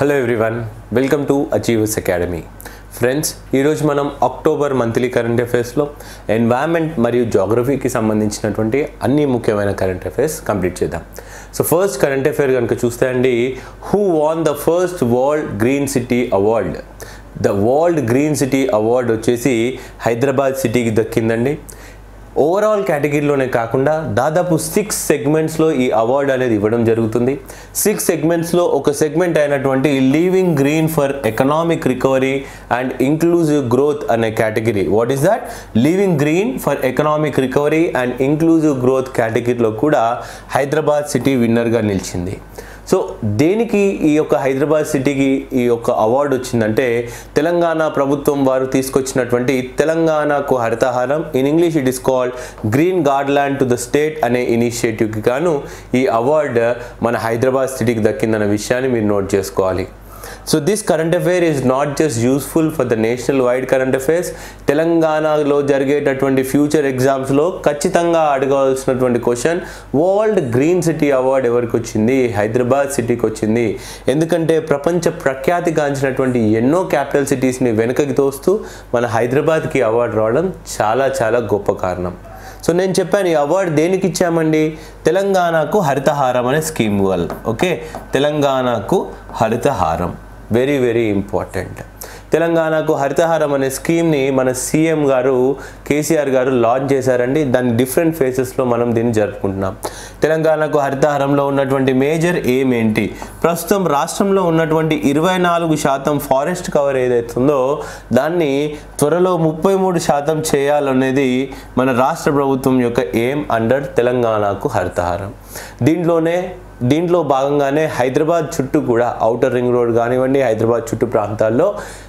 Hello everyone welcome to Achievers Academy friends ఈరోజు మనం October monthly current అఫైర్స్లో environment మరియు జోగ్రఫీకి సంబంధించినటువంటి అన్ని ముఖ్యమైన కరెంట్ అఫైర్స్ కంప్లీట్ చేద్దాం సో ఫస్ట్ కరెంట్ అఫైర్ కనుక చూస్తే అండి who won the first world green city award the world green city award వచ్చేసి హైదరాబాద్ సిటీకి దక్కిందండి ఓవరాల్ కేటగిరీలోనే కాకుండా దాదాపు సిక్స్ సెగ్మెంట్స్లో ఈ అవార్డు అనేది ఇవ్వడం జరుగుతుంది సిక్స్ సెగ్మెంట్స్లో ఒక సెగ్మెంట్ అయినటువంటి living green for economic recovery and inclusive growth అనే category what is that living green for economic recovery and inclusive growth కేటగిరీలో కూడా హైదరాబాద్ సిటీ విన్నర్గా నిలిచింది సో దేనికి ఈ యొక్క హైదరాబాద్ సిటీకి ఈ యొక్క అవార్డు వచ్చిందంటే తెలంగాణ ప్రభుత్వం వారు తీసుకొచ్చినటువంటి తెలంగాణకు Harithaharam in English it is called green garland to the state అనే ఇనిషియేటివ్కి గాను ఈ అవార్డు మన హైదరాబాద్ సిటీకి దక్కిందన్న విషయాన్ని మీరు నోట్ చేసుకోవాలి so this current affair is not just useful for the national wide current affairs తెలంగాణలో జరిగేటటువంటి ఫ్యూచర్ ఎగ్జామ్స్లో ఖచ్చితంగా అడగవలసినటువంటి question world green city award ఎవరికి వచ్చింది హైదరాబాద్ సిటీకి వచ్చింది ఎందుకంటే ప్రపంచ ప్రఖ్యాతిగాంచినటువంటి ఎన్నో క్యాపిటల్ సిటీస్ని వెనుకకి తోస్తూ మన హైదరాబాద్కి అవార్డు రావడం చాలా చాలా గొప్ప కారణం సో నేను చెప్పాను ఈ అవార్డు దేనికి ఇచ్చామండి తెలంగాణకు హరితహారం అనే స్కీమ్ వల్ల ఓకే తెలంగాణకు హరితహారం వెరీ వెరీ ఇంపార్టెంట్ తెలంగాణకు హరితహారం అనే స్కీమ్ని మన సీఎం గారు కేసీఆర్ గారు లాంచ్ చేశారండి దాని డిఫరెంట్ ఫేసెస్లో మనం దీన్ని జరుపుకుంటున్నాం తెలంగాణకు హరితహారంలో ఉన్నటువంటి మేజర్ ఎయిమ్ ఏంటి ప్రస్తుతం రాష్ట్రంలో ఉన్నటువంటి ఇరవై నాలుగు శాతం ఫారెస్ట్ కవర్ ఏదైతుందో దాన్ని త్వరలో ముప్పై మూడు శాతం చేయాలనేది మన రాష్ట్ర ప్రభుత్వం యొక్క ఎయిమ్ అండర్ తెలంగాణకు హరితహారం దీంట్లోనే దీంట్లో భాగంగానే హైదరాబాద్ చుట్టూ కూడా ఔటర్ రింగ్ రోడ్ కానివ్వండి హైదరాబాద్ చుట్టూ ప్రాంతాల్లో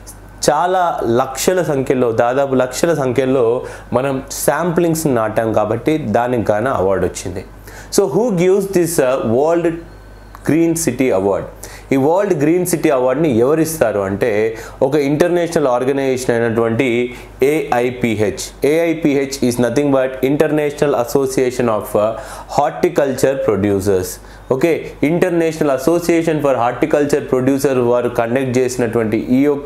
చాలా లక్షల సంఖ్యలో దాదాపు లక్షల సంఖ్యలో మనం శాంప్లింగ్స్ నాటాం కాబట్టి దానికి గాన అవార్డు వచ్చింది so who gives this world green city award ఈ వరల్డ్ గ్రీన్ సిటీ అవార్డ్ని ఎవరిస్తారు అంటే ఒక ఇంటర్నేషనల్ ఆర్గనైజేషన్ అయినటువంటి AIPH AIPH is nothing but international association of horticulture producers okay international association for horticulture producer వారు కండక్ట్ చేసినటువంటి ఈ యొక్క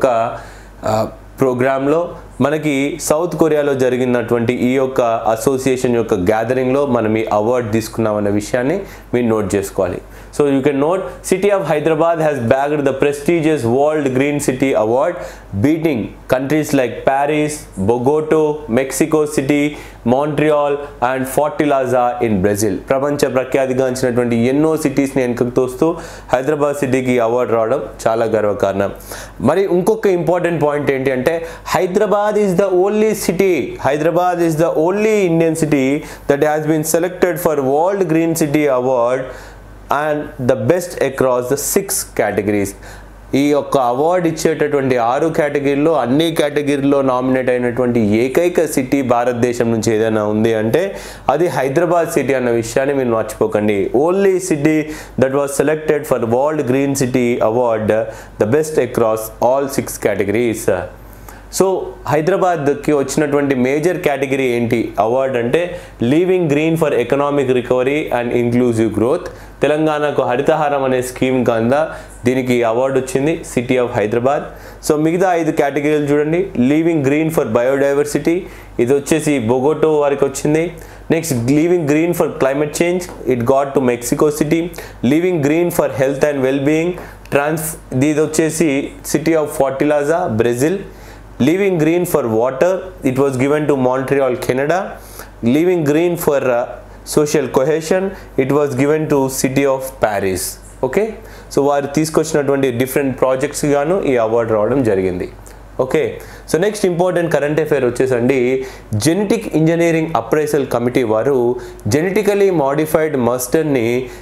ప్రోగ్రాంలో మనకి సౌత్ కొరియాలో జరిగినటువంటి ఈ యొక్క అసోసియేషన్ యొక్క గ్యాదరింగ్లో మనం ఈ అవార్డు తీసుకున్నామన్న విషయాన్ని మీరు నోట్ చేసుకోవాలి so you can note city of Hyderabad has bagged the prestigious world green city award beating countries like Paris Bogota Mexico City Montreal and Fortaleza in Brazil ప్రపంచ ప్రఖ్యాతిగాంచినటువంటి ఎన్నో సిటీస్ని వెనుకకు తోస్తూ హైదరాబాద్ సిటీకి అవార్డు రావడం చాలా గర్వకారణం మరి ఇంకొక ఇంపార్టెంట్ పాయింట్ ఏంటి అంటే Hyderabad is the only city Hyderabad is the only Indian city that has been selected for world green city award and the best across the six categories ఈ యొక్క అవార్డు ఇచ్చేటటువంటి ఆరు కేటగిరీలో అన్ని కేటగిరీలో నామినేట్ అయినటువంటి ఏకైక సిటీ భారతదేశం నుంచి ఏదైనా ఉంది అంటే అది హైదరాబాద్ సిటీ అన్న విషయాన్ని మీరు మర్చిపోకండి only city that was selected for world green city award the best across all six categories so హైదరాబాద్కి వచ్చినటువంటి మేజర్ కేటగిరీ ఏంటి అవార్డ్ అంటే living green for economic recovery and inclusive growth తెలంగాణకు హరితహారం అనే స్కీమ్ కింద దీనికి అవార్డు వచ్చింది సిటీ ఆఫ్ హైదరాబాద్ సో మిగతా ఐదు కేటగిరీలు చూడండి లీవింగ్ గ్రీన్ ఫర్ బయోడైవర్సిటీ ఇది వచ్చేసి బొగోటో వారికి వచ్చింది next living green for climate change it got to Mexico City living green for health and well being trans ఇది వచ్చేసి city of Fortaleza Brazil Leaving green for water, it was given to Montreal, Canada. Leaving green for uh, social cohesion, it was given to city of Paris. Okay so వారు తీసుకొచ్చినటువంటి different projects గాను ఈ award రావడం జరిగింది okay so next important current affair వచ్చేసండి genetic engineering appraisal committee వారు genetically modified మస్టర్ని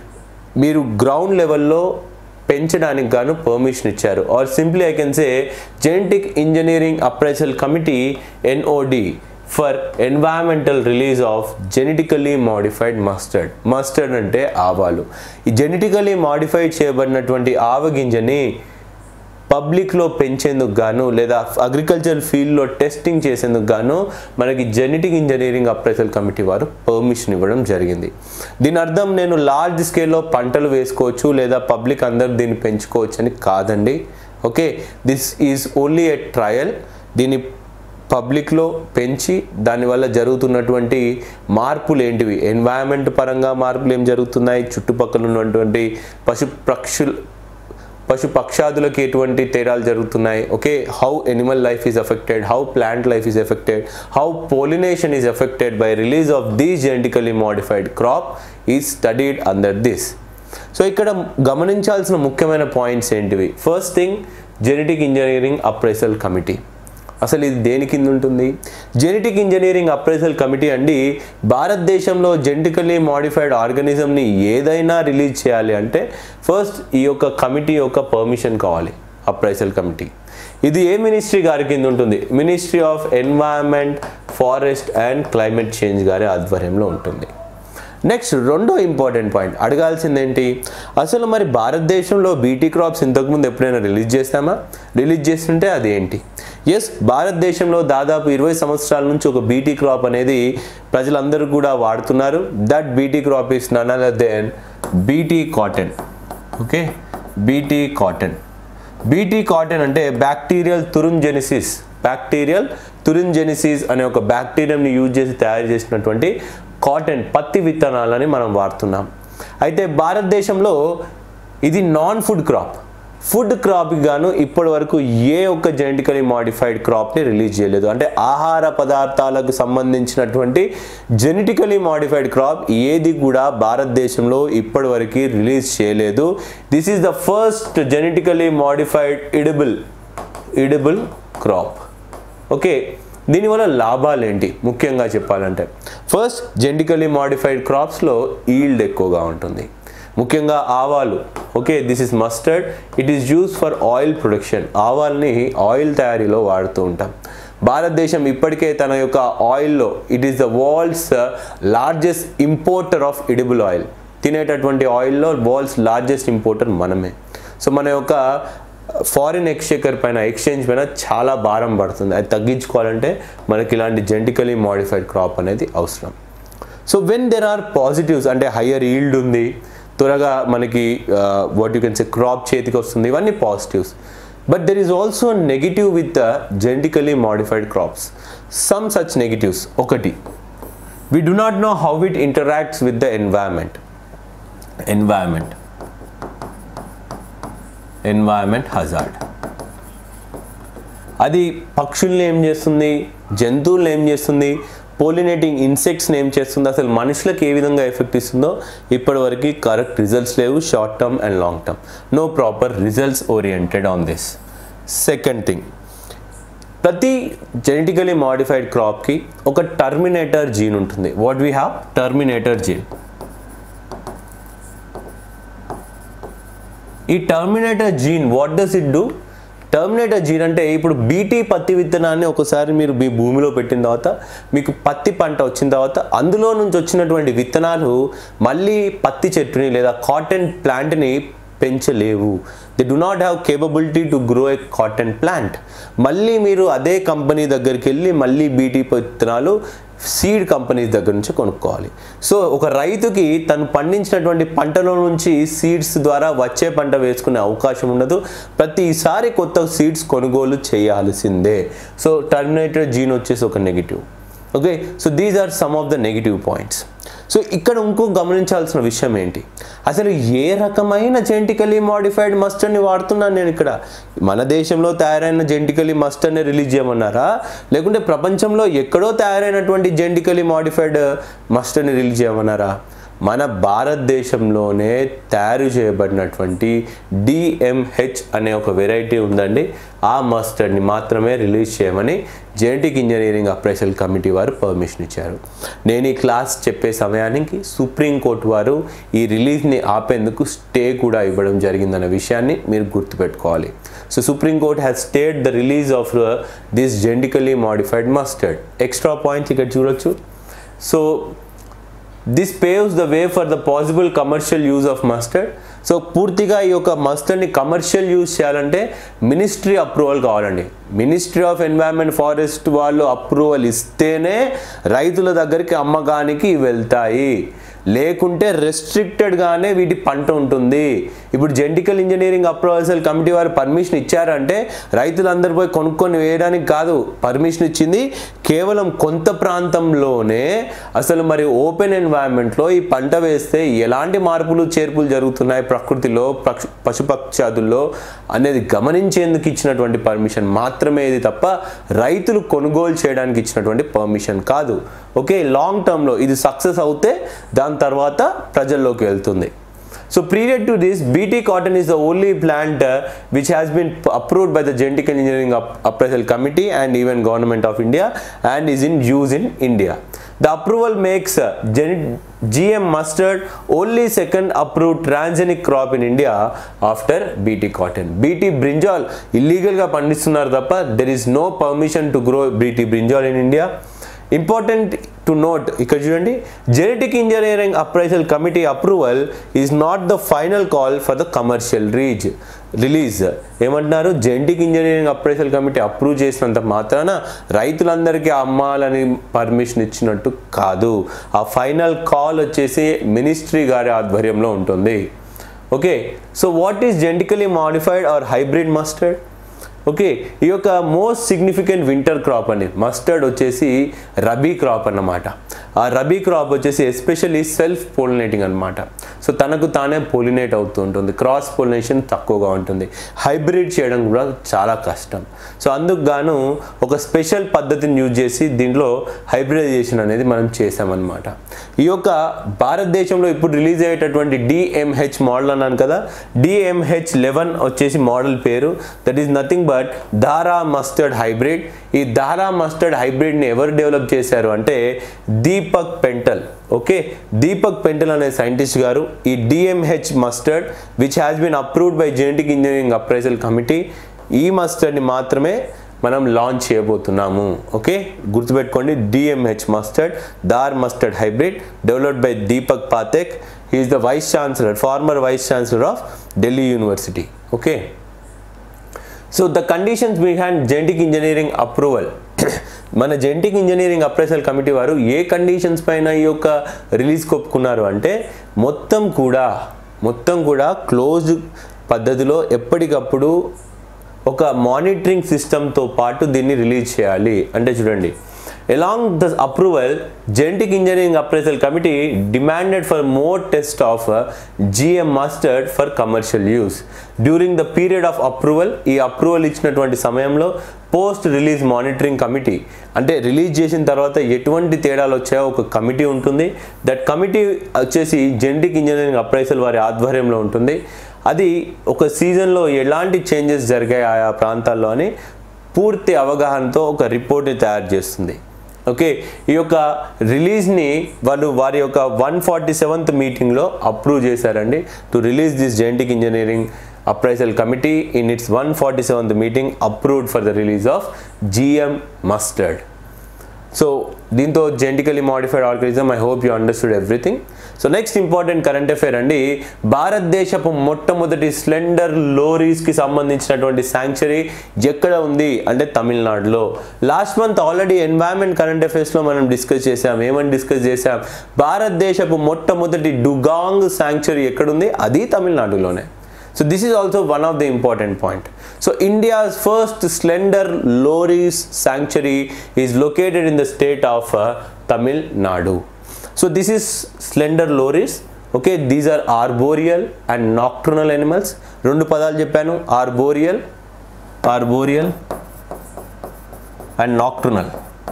మీరు గ్రౌండ్ లెవెల్లో పెంచడానికి గాను పర్మిషన్ ఇచ్చారు or simply I can say genetic engineering appraisal committee NOD for environmental release of genetically modified mustard mustard అంటే ఆవాలు ఈ జెనెటికలీ మాడిఫైడ్ చేయబడినటువంటి ఆవ గింజని పబ్లిక్లో పెంచేందుకు గాను లేదా అగ్రికల్చర్ ఫీల్డ్లో టెస్టింగ్ చేసేందుకు గాను మనకి జెనెటిక్ ఇంజనీరింగ్ అప్రైజల్ కమిటీ వారు పర్మిషన్ ఇవ్వడం జరిగింది దీని అర్థం నేను లార్జ్ స్కేల్లో పంటలు వేసుకోవచ్చు లేదా పబ్లిక్ అందరూ దీన్ని పెంచుకోవచ్చు అని కాదండి okay this is only a trial దీని పబ్లిక్లో పెంచి దానివల్ల జరుగుతున్నటువంటి మార్పులు ఏంటివి ఎన్వైరన్మెంట్ పరంగా మార్పులు ఏం జరుగుతున్నాయి చుట్టుపక్కల ఉన్నటువంటి పశు పక్షులు పశు పక్షాదులకు ఎటువంటి తేడాలు జరుగుతున్నాయి okay how animal life is affected how plant life is affected how pollination is affected by release of these genetically modified crop is studied under this so ఇక్కడ గమనించాల్సిన ముఖ్యమైన పాయింట్స్ ఏంటివి first thing genetic engineering appraisal committee అసలు ఇది దేని కింద ఉంటుంది genetic engineering appraisal committee అండి భారతదేశంలో జెనెటికలీ మాడిఫైడ్ ఆర్గానిజంని ఏదైనా రిలీజ్ చేయాలి అంటే ఫస్ట్ ఈ యొక్క కమిటీ యొక్క పర్మిషన్ కావాలి అప్రైజల్ కమిటీ ఇది ఏ మినిస్ట్రీ గారి కింద ఉంటుంది ministry of environment forest and climate change గారి ఆధ్వర్యంలో ఉంటుంది నెక్స్ట్ రెండో ఇంపార్టెంట్ పాయింట్ అడగాల్సింది ఏంటి అసలు మరి భారతదేశంలో బీటీ క్రాప్స్ ఇంతకుముందు ఎప్పుడైనా రిలీజ్ చేస్తామా రిలీజ్ చేస్తుంటే అది ఏంటి ఎస్ భారతదేశంలో దాదాపు ఇరవై సంవత్సరాల నుంచి ఒక బీటీ క్రాప్ అనేది ప్రజలందరూ కూడా వాడుతున్నారు that BT crop is none other than BT cotton okay BT cotton BT cotton అంటే బ్యాక్టీరియల్ తురుంజెనిసిస్ బ్యాక్టీరియల్ తురుంజెనిసిస్ అనే ఒక బ్యాక్టీరియంని యూజ్ చేసి తయారు చేసినటువంటి కాటన్ పత్తి విత్తనాలని మనం వాడుతున్నాం అయితే భారతదేశంలో ఇది నాన్ ఫుడ్ క్రాప్ ఫుడ్ క్రాప్కి గాను ఇప్పటి వరకు ఏ ఒక్క జెనెటికలీ మాడిఫైడ్ క్రాప్ని రిలీజ్ చేయలేదు అంటే ఆహార పదార్థాలకు సంబంధించినటువంటి జెనెటికలీ మాడిఫైడ్ క్రాప్ ఏది కూడా భారతదేశంలో ఇప్పటి వరకు రిలీజ్ చేయలేదు this is the first genetically modified edible edible crop okay దీనివల్ల లాభాలు ఏంటి ముఖ్యంగా చెప్పాలంటే ఫస్ట్ జెనెటికలీ మాడిఫైడ్ క్రాప్స్లో ఈల్డ్ ఎక్కువగా ఉంటుంది ముఖ్యంగా ఆవాలు okay this is mustard it is use for oil production ఆవాల్ని ఆయిల్ తయారీలో వాడుతూ ఉంటాం భారతదేశం ఇప్పటికే తన యొక్క ఆయిల్లో it is the world's largest importer of edible oil తినేటటువంటి ఆయిల్లో వరల్డ్స్ లార్జెస్ట్ ఇంపోర్టర్ మనమే సో మన యొక్క ఫారిన్ ఎక్స్చేకర్ పైన ఎక్స్చేంజ్ పైన చాలా భారం పడుతుంది అది తగ్గించుకోవాలంటే మనకి ఇలాంటి జెంటికలీ మాడిఫైడ్ క్రాప్ అనేది అవసరం so when there are positives అంటే హయ్యర్ ఈల్డ్ ఉంది త్వరగా మనకి what you can say crop చేతికి వస్తుంది ఇవన్నీ positives but there is also negative with the genetically modified crops some such negatives ఒకటి we do not know how it interacts with the environment environment environment hazard అది పక్షుల్ని ఏం చేస్తుంది జంతువులను ఏం చేస్తుంది పోలినేటింగ్ ఇన్సెక్ట్స్ని ఏం చేస్తుంది అసలు మనుషులకు ఏ విధంగా ఎఫెక్ట్ ఇస్తుందో ఇప్పటివరకు కరెక్ట్ రిజల్ట్స్ లేవు short term and long term no proper results oriented on this second thing ప్రతి జెనెటికలీ మాడిఫైడ్ క్రాప్కి ఒక టర్మినేటర్ జీన్ ఉంటుంది what we have terminator gene ఈ terminator gene what does it do terminator gene అంటే ఇప్పుడు BT పత్తి విత్తనాన్ని ఒకసారి మీరు మీ భూమిలో పెట్టిన తర్వాత మీకు పత్తి పంట వచ్చిన తర్వాత అందులో నుంచి వచ్చినటువంటి విత్తనాలు మళ్ళీ పత్తి చెట్టుని లేదా కాటన్ ప్లాంట్ని పెంచలేవు they do not have capability to grow a cotton plant మళ్ళీ మీరు అదే కంపెనీ దగ్గరికి వెళ్ళి మళ్ళీ బీటీ విత్తనాలు సీడ్ కంపెనీస్ దగ్గర నుంచి కొనుక్కోవాలి సో ఒక రైతుకి తను పండించినటువంటి పంటలో నుంచి సీడ్స్ ద్వారా వచ్చే పంట వేసుకునే అవకాశం ఉండదు ప్రతిసారి కొత్త సీడ్స్ కొనుగోలు చేయాల్సిందే సో టర్మినేటెడ్ జీన్ వచ్చేసి ఒక negative okay so these are some of the negative points so ఇక్కడ ఇంకో గమనించాల్సిన విషయం ఏంటి అసలు ఏ రకమైన జెంటికలీ మాడిఫైడ్ మస్టర్ని వాడుతున్నాను నేను ఇక్కడ మన దేశంలో తయారైన జెంటికలీ మస్టర్ని రిలీజ్ చేయమన్నారా లేకుంటే ప్రపంచంలో ఎక్కడో తయారైనటువంటి జెంటికలీ మాడిఫైడ్ మస్టర్ని రిలీజ్ చేయమన్నారా మన భారతదేశంలోనే తయారు చేయబడినటువంటి డిఎంహెచ్ అనే ఒక వెరైటీ ఉందండి ఆ మస్టర్డ్ని మాత్రమే రిలీజ్ చేయమని జెనెటిక్ ఇంజనీరింగ్ అప్రైసల్ కమిటీ వారు పర్మిషన్ ఇచ్చారు నేను ఈ క్లాస్ చెప్పే సమయానికి సుప్రీంకోర్టు వారు ఈ రిలీజ్ని ఆపేందుకు స్టే కూడా ఇవ్వడం జరిగిందన్న విషయాన్ని మీరు గుర్తుపెట్టుకోవాలి so supreme court has stayed the release of this genetically modified mustard extra points ఇక్కడ చూడొచ్చు so this paves the way for the possible commercial use of mustard so పూర్తిగా ఈ యొక్క మస్టర్డ్ని కమర్షియల్ యూజ్ చేయాలంటే మినిస్ట్రీ అప్రూవల్ కావాలండి మినిస్ట్రీ ఆఫ్ ఎన్వైరన్మెంట్ ఫారెస్ట్ వాళ్ళు approval ఇస్తేనే రైతుల దగ్గరికి అమ్మకానికి వెళ్తాయి లేకుంటే రెస్ట్రిక్టెడ్గానే వీటి పంట ఉంటుంది ఇప్పుడు జెంటికల్ ఇంజనీరింగ్ అప్రూవల్సల్ కమిటీ వారు పర్మిషన్ ఇచ్చారంటే రైతులందరూ పోయి కొనుక్కొని వేయడానికి కాదు పర్మిషన్ ఇచ్చింది కేవలం కొంత ప్రాంతంలోనే అసలు మరి ఓపెన్ ఎన్వైరన్మెంట్లో ఈ పంట వేస్తే ఎలాంటి మార్పులు చేర్పులు జరుగుతున్నాయి ప్రకృతిలో పక్షు పశుపక్షాదుల్లో అనేది గమనించేందుకు ఇచ్చినటువంటి పర్మిషన్ మాత్రమే ఇది తప్ప రైతులు కొనుగోలు చేయడానికి ఇచ్చినటువంటి పర్మిషన్ కాదు ఓకే లాంగ్ టర్మ్లో ఇది సక్సెస్ అవుతే దాని తర్వాత ప్రజల్లోకి వెళ్తుంది So prior to this, BT cotton is the only plant uh, which has been p- approved by the Genetic Engineering Up- Appraisal Committee and even Government of India and is in use in India. The approval makes uh, gen- GM mustard only second approved transgenic crop in India after BT cotton. BT brinjal illegal గా పండిస్తున్నారు తప్ప there is no permission to grow BT brinjal in India. Important to note ఇక్కడ చూడండి genetic engineering appraisal committee approval is not the final call for the commercial reach release ఏమంటున్నారు genetic engineering appraisal committee approve చేసినంత మాత్రాన రైతులందరికీ అమ్మాలని permission ఇచ్చినట్టు కాదు ఆ final call వచ్చేసి మినిస్ట్రీ గారి ఆధ్వర్యంలో ఉంటుంది okay so what is genetically modified or hybrid mustard okay ఈ యొక్క మోస్ట్ సిగ్నిఫికెంట్ వింటర్ క్రాప్ అండి మస్టర్డ్ వచ్చేసి రబీ క్రాప్ అన్నమాట ఆ రబీ క్రాప్ వచ్చేసి ఎస్పెషల్లీ సెల్ఫ్ పోలినేటింగ్ అనమాట సో తనకు తానే పోలినేట్ అవుతూ ఉంటుంది క్రాస్ పోలినేషన్ తక్కువగా ఉంటుంది హైబ్రిడ్ చేయడం కూడా చాలా కష్టం సో అందుకు గాను ఒక స్పెషల్ పద్ధతిని యూజ్ చేసి దీంట్లో హైబ్రిడైజేషన్ అనేది మనం చేసామన్నమాట ఈ యొక్క భారతదేశంలో ఇప్పుడు రిలీజ్ అయ్యేటటువంటి డిఎంహెచ్ మోడల్ అన్నాను కదా డిఎంహెచ్ లెవెన్ వచ్చేసి మోడల్ పేరు that is nothing but Dhara mustard hybrid ఈ దారా మస్టర్డ్ హైబ్రిడ్ని ఎవరు డెవలప్ చేశారు అంటే దీపక్ పెంటల్ ఓకే దీపక్ పెంటల్ అనే సైంటిస్ట్ గారు ఈ DMH mustard which has been approved by genetic engineering appraisal committee ఈ మస్టర్డ్ని మాత్రమే మనం లాంచ్ చేయబోతున్నాము ఓకే గుర్తుపెట్టుకోండి DMH mustard Dhara mustard hybrid developed by Deepak Pental he is the vice chancellor former vice chancellor of Delhi university okay so the conditions behind genetic engineering approval మన genetic engineering appraisal committee వారు ఏ conditions పైన ఈ యొక్క రిలీజ్ ఒప్పుకున్నారు అంటే మొత్తం కూడా మొత్తం కూడా క్లోజ్ పద్ధతిలో ఎప్పటికప్పుడు ఒక మానిటరింగ్ సిస్టమ్తో పాటు దీన్ని రిలీజ్ చేయాలి అంటే చూడండి along the approval genetic engineering appraisal committee demanded for more test of uh, gm mustard for commercial use during the period of approval ఈ అప్రూవల్ ఇచ్చినటువంటి సమయంలో పోస్ట్ రిలీజ్ మానిటరింగ్ కమిటీ అంటే రిలీజ్ చేసిన తర్వాత ఎటువంటి తేడాలు వచ్చాయో ఒక కమిటీ ఉంటుంది దట్ కమిటీ వచ్చేసి జెనెటిక్ ఇంజనీరింగ్ అప్రైసల్ వారి ఆధ్వర్యంలో ఉంటుంది అది ఒక సీజన్లో ఎలాంటి చేంజెస్ జరిగాయి ఆయా ప్రాంతాల్లో అని పూర్తి అవగాహనతో ఒక రిపోర్ట్ని తయారు చేస్తుంది ఓకే ఈ యొక్క రిలీజ్ని వాళ్ళు వారి యొక్క వన్ ఫార్టీ సెవెంత్ మీటింగ్లో అప్రూవ్ చేశారండి to release this genetic engineering appraisal committee in its one forty seventh meeting approved for the release of GM mustard so దీంతో genetically modified organism I hope you understood everything so next important current affair అండి భారతదేశపు మొట్టమొదటి slender లోరీస్కి సంబంధించినటువంటి sanctuary ఎక్కడ ఉంది అంటే తమిళనాడులో last month already environment current అఫేర్స్లో మనం డిస్కస్ చేసాం ఏమని డిస్కస్ చేసాం భారతదేశపు మొట్టమొదటి డుగాంగ్ శాంక్చరీ ఎక్కడుంది అది తమిళనాడులోనే So this is also one of the important point. So India's first slender loris sanctuary is located in the state of uh, Tamil Nadu. So this is slender loris. Okay, these are arboreal and nocturnal animals. రెండు పదాలు చెప్పాను arboreal, arboreal and nocturnal.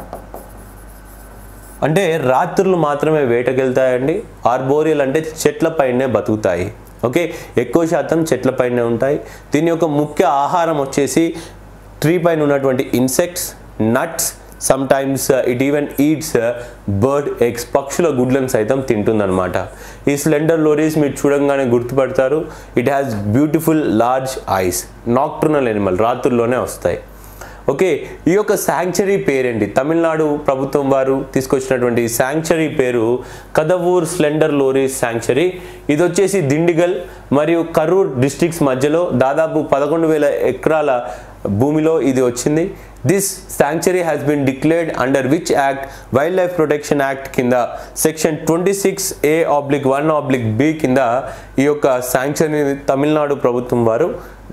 అంటే రాత్రులు మాత్రమే వేటకెళ్తాయండి arboreal అంటే చెట్లపైనే బతుకుతాయి okay ఎక్కువ శాతం చెట్లపైనే ఉంటాయి దీని యొక్క ముఖ్య ఆహారం వచ్చేసి ట్రీ పైన ఉన్నటువంటి insects nuts sometimes it even eats bird eggs పక్షుల గుడ్లను సైతం తింటుందన్నమాట ఈ స్లెండర్ లోరీస్ మీరు చూడంగానే గుర్తుపడతారు it has beautiful large eyes nocturnal animal రాత్రుల్లోనే వస్తాయి ఓకే ఈ యొక్క శాంక్చరీ పేరేంటి తమిళనాడు ప్రభుత్వం వారు తీసుకొచ్చినటువంటి శాంక్చరీ పేరు కదవూర్ స్లెండర్ లోరీస్ శాంక్చరీ ఇది వచ్చేసి దిండిగల్ మరియు కరూర్ డిస్ట్రిక్ట్స్ మధ్యలో దాదాపు పదకొండు వేల ఎకరాల భూమిలో ఇది వచ్చింది this sanctuary has been declared under which act wildlife protection act కింద section twenty six A oblique one oblique B కింద ఈ యొక్క శాంక్చరీని తమిళనాడు ప్రభుత్వం వారు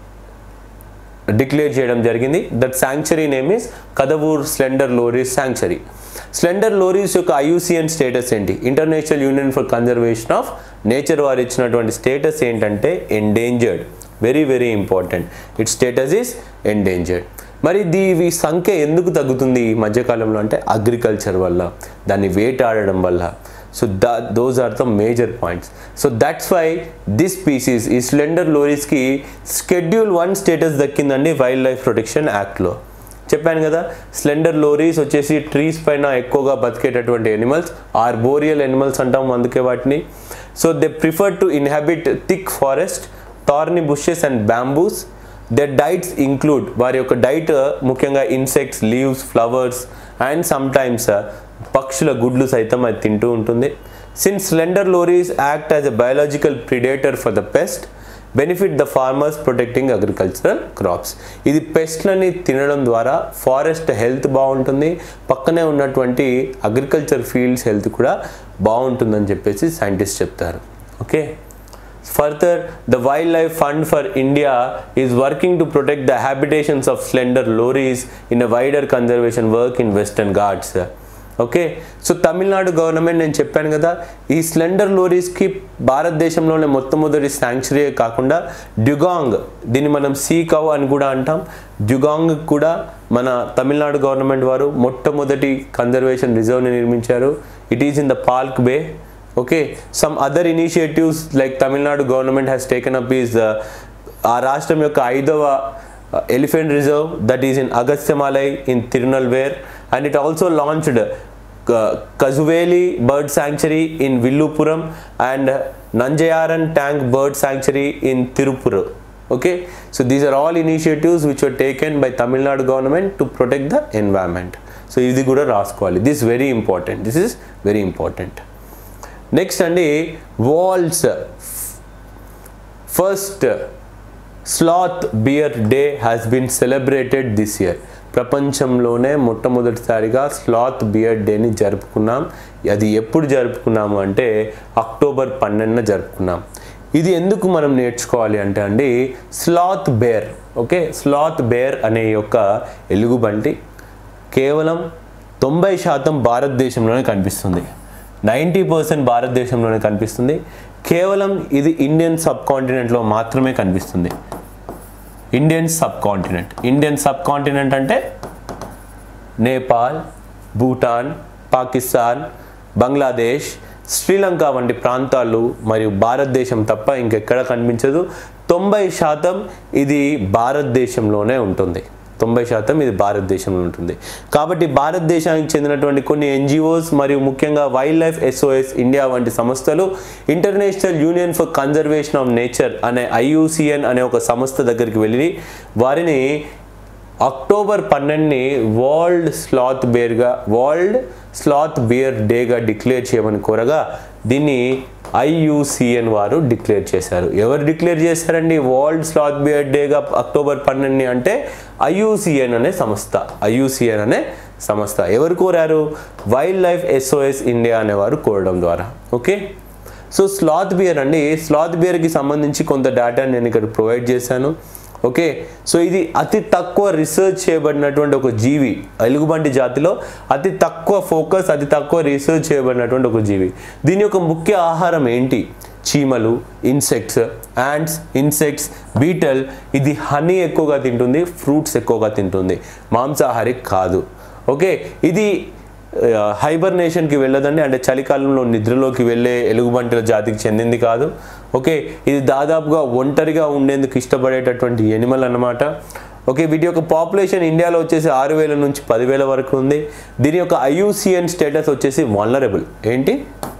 డిక్లేర్ చేయడం జరిగింది that sanctuary name is Kadavur slender loris sanctuary slender loris యొక్క ఐయుసిఎన్ స్టేటస్ ఏంటి international union for conservation of nature వారు ఇచ్చినటువంటి స్టేటస్ ఏంటంటే endangered very very important it status is endangered మరి దీ ఈ సంఖ్య ఎందుకు తగ్గుతుంది ఈ మధ్యకాలంలో అంటే అగ్రికల్చర్ వల్ల దాన్ని వేటాడడం వల్ల so the those are the major points so that's why this species ఈ స్లెండర్ లోరీస్కి షెడ్యూల్ వన్ స్టేటస్ దక్కిందండి వైల్డ్ లైఫ్ ప్రొటెక్షన్ యాక్ట్లో చెప్పాను కదా స్లెండర్ లోరీస్ వచ్చేసి ట్రీస్ పైన ఎక్కువగా బతికేటటువంటి ఎనిమల్స్ ఆర్బోరియల్ ఎనిమల్స్ అంటాం అందుకే వాటిని so they prefer to inhabit thick forest thorny bushes and bamboos their diets include వారి యొక్క డైట్ ముఖ్యంగా insects leaves flowers and sometimes పక్షుల గుడ్లు సైతం అది తింటూ ఉంటుంది since slender loris act as a biological predator for the pest benefit the farmers protecting agricultural crops ఇది పెస్ట్లని తినడం ద్వారా ఫారెస్ట్ హెల్త్ బాగుంటుంది పక్కనే ఉన్నటువంటి అగ్రికల్చర్ ఫీల్డ్స్ హెల్త్ కూడా బాగుంటుందని చెప్పేసి సైంటిస్ట్ చెప్తారు okay Further, the Wildlife Fund for India is working to protect the habitations of slender lories in a wider conservation work in Western Ghats. Okay so Tamil Nadu government నేను చెప్పాను కదా ఈ slender లోరీస్కి భారతదేశంలోనే మొట్టమొదటి శాంక్చురీ కాకుండా డ్యుగాంగ్ దీన్ని మనం సీ కవ్ అని కూడా అంటాం డ్యుగాంగ్ కూడా మన తమిళనాడు గవర్నమెంట్ వారు మొట్టమొదటి కన్జర్వేషన్ రిజర్వ్ని నిర్మించారు it is in the Palk Bay okay some other initiatives like tamil nadu government has taken up is uh, ఆ రాష్ట్రం యొక్క ఐదవ elephant reserve that is in Agasthyamalai in Tirunelveli and it also launched Kazhuveli bird sanctuary in Villupuram and Nanjarayan tank bird sanctuary in Tiruppur okay so these are all initiatives which were taken by tamil nadu government to protect the environment so ఇది కూడా రాసుకోవాలి this very important this is very important next అండి world's first sloth bear day has been celebrated this year ప్రపంచంలోనే మొట్టమొదటిసారిగా sloth beer డేని జరుపుకున్నాం అది ఎప్పుడు జరుపుకున్నాము అంటే అక్టోబర్ పన్నెండున జరుపుకున్నాం ఇది ఎందుకు మనం నేర్చుకోవాలి అంటే అండి sloth bear okay sloth bear అనే యొక్క ఎలుగుబంటి కేవలం తొంభై శాతం భారతదేశంలోనే కనిపిస్తుంది నైంటీ పర్సెంట్ భారతదేశంలోనే కనిపిస్తుంది కేవలం ఇది ఇండియన్ సబ్ కాంటినెంట్లో మాత్రమే కనిపిస్తుంది Indian subcontinent Indian subcontinent అంటే నేపాల్ భూటాన్ పాకిస్తాన్ బంగ్లాదేశ్ శ్రీలంక వంటి ప్రాంతాలు మరియు భారతదేశం తప్ప ఇంకెక్కడ కనిపించదు తొంభై శాతం ఇది భారతదేశంలోనే ఉంటుంది తొంభై శాతం ఇది భారతదేశంలో ఉంటుంది కాబట్టి భారతదేశానికి చెందినటువంటి కొన్ని ఎన్జిఓస్ మరియు ముఖ్యంగా వైల్డ్ లైఫ్ ఎస్ఓఎస్ ఇండియా వంటి సంస్థలు International union for conservation of Nature అనే ఐయుసిఎన్ అనే ఒక సంస్థ దగ్గరికి వెళ్ళి వారిని అక్టోబర్ పన్నెండుని వరల్డ్ స్లాత్ బేర్గా వరల్డ్ స్లాత్ బియర్ డేగా డిక్లేర్ చేయమని కోరగా దీన్ని ఐయుసిఎన్ వారు డిక్లేర్ చేశారు ఎవరు డిక్లేర్ చేశారండి వరల్డ్ స్లాత్ బియర్ డేగా అక్టోబర్ పన్నెండుని అంటే ఐయుసిఎన్ అనే సంస్థ ఐయుసిఎన్ అనే సంస్థ ఎవరు కోరారు వైల్డ్ లైఫ్ ఎస్ఓఎస్ ఇండియా అనేవారు కోరడం ద్వారా ఓకే సో స్లాత్ బియర్ అండి స్లాత్ బియర్కి సంబంధించి కొంత డేటాని నేను ఇక్కడ ప్రొవైడ్ చేశాను ఓకే సో ఇది అతి తక్కువ రీసెర్చ్ చేయబడినటువంటి ఒక జీవి ఎలుగుబంటి జాతిలో అతి తక్కువ ఫోకస్ అతి తక్కువ రీసెర్చ్ చేయబడినటువంటి ఒక జీవి దీని యొక్క ముఖ్య ఆహారం ఏంటి చీమలు ఇన్సెక్ట్స్ యాండ్స్ ఇన్సెక్ట్స్ బీటల్ ఇది హనీ ఎక్కువగా తింటుంది ఫ్రూట్స్ ఎక్కువగా తింటుంది మాంసాహారి కాదు ఓకే ఇది హైబర్నేషన్కి వెళ్ళదండి అంటే చలికాలంలో నిద్రలోకి వెళ్ళే ఎలుగుబంటిల జాతికి చెందింది కాదు ఓకే ఇది దాదాపుగా ఒంటరిగా ఉండేందుకు ఇష్టపడేటటువంటి ఎనిమల్ అన్నమాట ఓకే వీటి యొక్క పాపులేషన్ ఇండియాలో వచ్చేసి ఆరు వేల నుంచి పదివేల వరకు ఉంది దీని యొక్క ఐయుసిఎన్ స్టేటస్ వచ్చేసి వల్నరబుల్ ఏంటి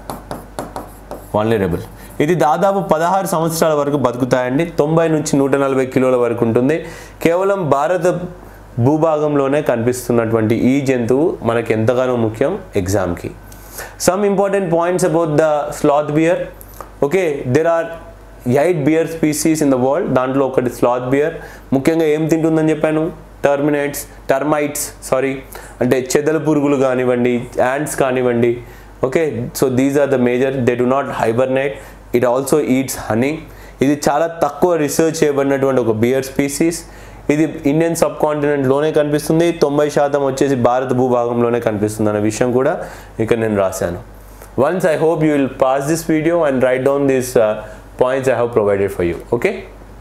వాల్నరబుల్ ఇది దాదాపు పదహారు సంవత్సరాల వరకు బతుకుతాయండి తొంభై నుంచి నూట నలభై కిలోల వరకు ఉంటుంది కేవలం భారత భూభాగంలోనే కనిపిస్తున్నటువంటి ఈ జంతువు మనకి ఎంతగానో ముఖ్యం ఎగ్జామ్కి some important points about the sloth bear okay there are eight bear species in the world దాంట్లో ఒకటి స్లాత్ బియర్ ముఖ్యంగా ఏం తింటుందని చెప్పాను టర్మినేట్స్ టర్మైట్స్ సారీ అంటే చెదల పురుగులు కానివ్వండి యాండ్స్ కానివ్వండి okay so these are the major they do not hibernate it also eats honey ఇది చాలా తక్కువ రీసెర్చ్ చేయబడినటువంటి ఒక బియర్ స్పీసీస్ ఇది ఇండియన్ సబ్ కాంటినెంట్లోనే కనిపిస్తుంది తొంభై శాతం వచ్చేసి భారత భూభాగంలోనే కనిపిస్తుంది అనే విషయం కూడా ఇక్కడ నేను రాశాను once I hope you will pass this video and write down this points I have provided for you okay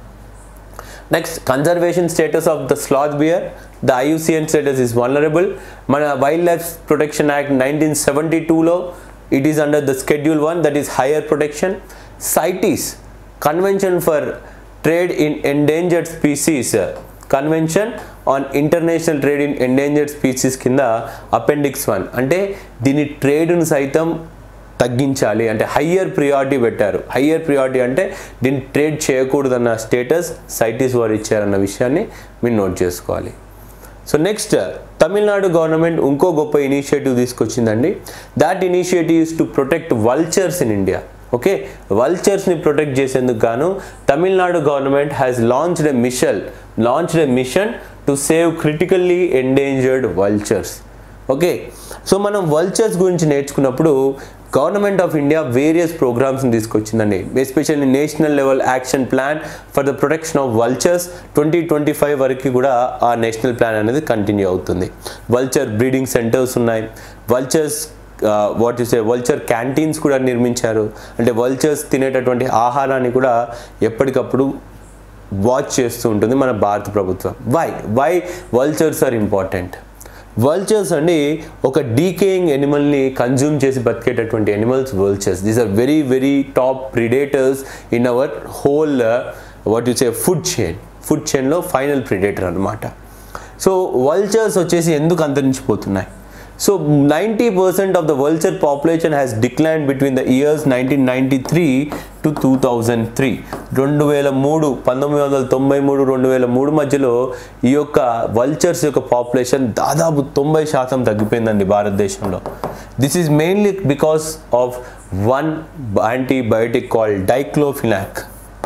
next conservation status of the sloth bear the IUCN status is vulnerable మన wildlife protection act nineteen seventy టూలో it is under the schedule one that is higher protection CITES convention for trade in endangered species convention on international trade in endangered species కింద appendix one అంటే దీని ట్రేడ్ను సైతం తగ్గించాలి అంటే higher priority పెట్టారు higher priority అంటే దీన్ని ట్రేడ్ చేయకూడదన్న స్టేటస్ సైటీస్ వారు ఇచ్చారన్న విషయాన్ని మీరు నోట్ చేసుకోవాలి సో నెక్స్ట్ తమిళనాడు గవర్నమెంట్ ఇంకో గొప్ప ఇనిషియేటివ్ తీసుకొచ్చిందండి that initiative is to protect vultures in India okay వల్చర్స్ని ప్రొటెక్ట్ చేసేందుకు గాను Tamil Nadu government has launched a mission launched a mission to save critically endangered vultures okay so మనం వల్చర్స్ గురించి నేర్చుకున్నప్పుడు గవర్నమెంట్ ఆఫ్ ఇండియా వేరియస్ ప్రోగ్రామ్స్ని తీసుకొచ్చిందండి especially national level action plan for the protection of vultures twenty twenty five వరకు కూడా ఆ national plan అనేది continue అవుతుంది వల్చర్ బ్రీడింగ్ సెంటర్స్ ఉన్నాయి vultures what is a vulture canteens కూడా నిర్మించారు అంటే వల్చర్స్ తినేటటువంటి ఆహారాన్ని కూడా ఎప్పటికప్పుడు వాచ్ చేస్తూ ఉంటుంది మన భారత ప్రభుత్వం why why vultures are important vultures అండి ఒక డీకేయింగ్ ఎనిమల్ని కన్జ్యూమ్ చేసి బతికేటటువంటి animals vultures these are very very top predators in our whole what you say food chain food చైన్లో ఫైనల్ ప్రిడేటర్ అనమాట సో వల్చర్స్ వచ్చేసి ఎందుకు అంతరించిపోతున్నాయి so ninety percent of the vulture population has decline between the years nineteen ninety three to two thousand three రెండు వేల మూడు పంతొమ్మిది వందల తొంభై మూడు రెండు వేల మూడు మధ్యలో ఈ యొక్క వల్చర్స్ యొక్క పాపులేషన్ దాదాపు తొంభై శాతం తగ్గిపోయిందండి భారతదేశంలో this is mainly because of one antibiotic call diclofenac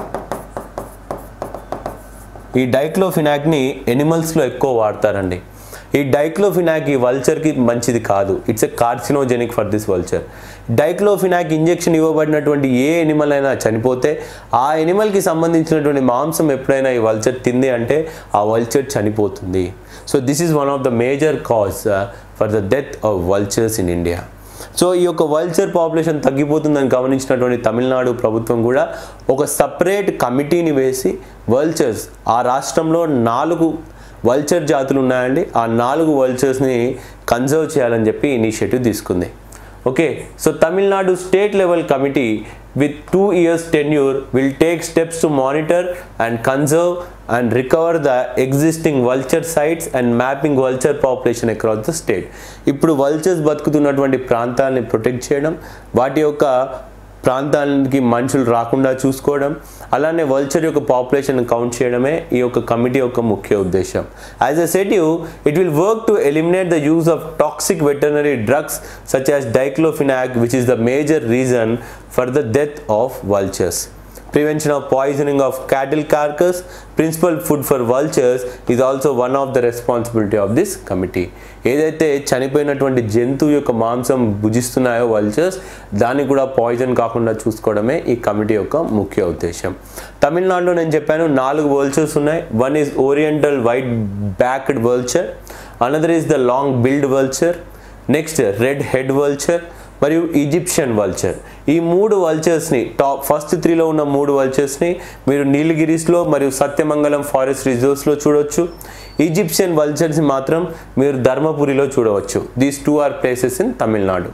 ఈ డైక్లోఫినాక్ని ఎనిమల్స్లో ఎక్కువ వాడతారండి ఈ డైక్లోఫినాక్ ఈ వల్చర్కి మంచిది కాదు it's a carcinogenic for this vulture diclofenac injection ఇవ్వబడినటువంటి ఏ ఎనిమల్ అయినా చనిపోతే ఆ ఎనిమల్కి సంబంధించినటువంటి మాంసం ఎప్పుడైనా ఈ వల్చర్ తింది అంటే ఆ వల్చర్ చనిపోతుంది so this is one of the major cause for the death of vultures in India so ఈ యొక్క వల్చర్ పాపులేషన్ తగ్గిపోతుందని గమనించినటువంటి తమిళనాడు ప్రభుత్వం కూడా ఒక సపరేట్ కమిటీని వేసి వల్చర్స్ ఆ రాష్ట్రంలో నాలుగు వల్చర్ జాతులు ఉన్నాయండి ఆ నాలుగు వల్చర్స్ని కన్జర్వ్ చేయాలని చెప్పి ఇనిషియేటివ్ తీసుకుంది okay so Tamil Nadu state level committee with two years tenure will take steps to monitor and conserve and recover the existing vulture sites and mapping vulture population across the state ఇప్పుడు vultures బతుకుతున్నటువంటి ప్రాంతాలని protect చేయడం వాటి యొక్క ప్రాంతానికి మనుషులు రాకుండా చూసుకోవడం అలానే వల్చర్ యొక్క పాపులేషన్ కౌంట్ చేయడమే ఈ యొక్క కమిటీ యొక్క ముఖ్య ఉద్దేశం యాజ్ ఎ సెటివ్ it will work to eliminate the use of toxic veterinary drugs such as diclofenac which is the major reason for the death of vultures prevention of poisoning of cattle carcass principal food for vultures is also one of the responsibility of this committee ఏదైతే చనిపోయినటువంటి జంతువు యొక్క మాంసం భుజిస్తున్నాయో vultures దాన్ని కూడా poison కాకుండా చూసుకోవడమే ఈ committee యొక్క ముఖ్య ఉద్దేశం తమిళనాడులో నేను చెప్పాను నాలుగు వల్చర్స్ ఉన్నాయి one is oriental white backed vulture another is the long billed vulture next red head vulture మరియు ఈజిప్షియన్ వల్చర్ ఈ మూడు వల్చర్స్ని టాప్ ఫస్ట్ త్రీలో ఉన్న మూడు వల్చర్స్ని మీరు నీలగిరిస్లో మరియు సత్యమంగళం ఫారెస్ట్ రిజర్వ్స్లో చూడవచ్చు ఈజిప్షియన్ వల్చర్స్ని మాత్రం మీరు ధర్మపురిలో చూడవచ్చు these two are places in Tamil Nadu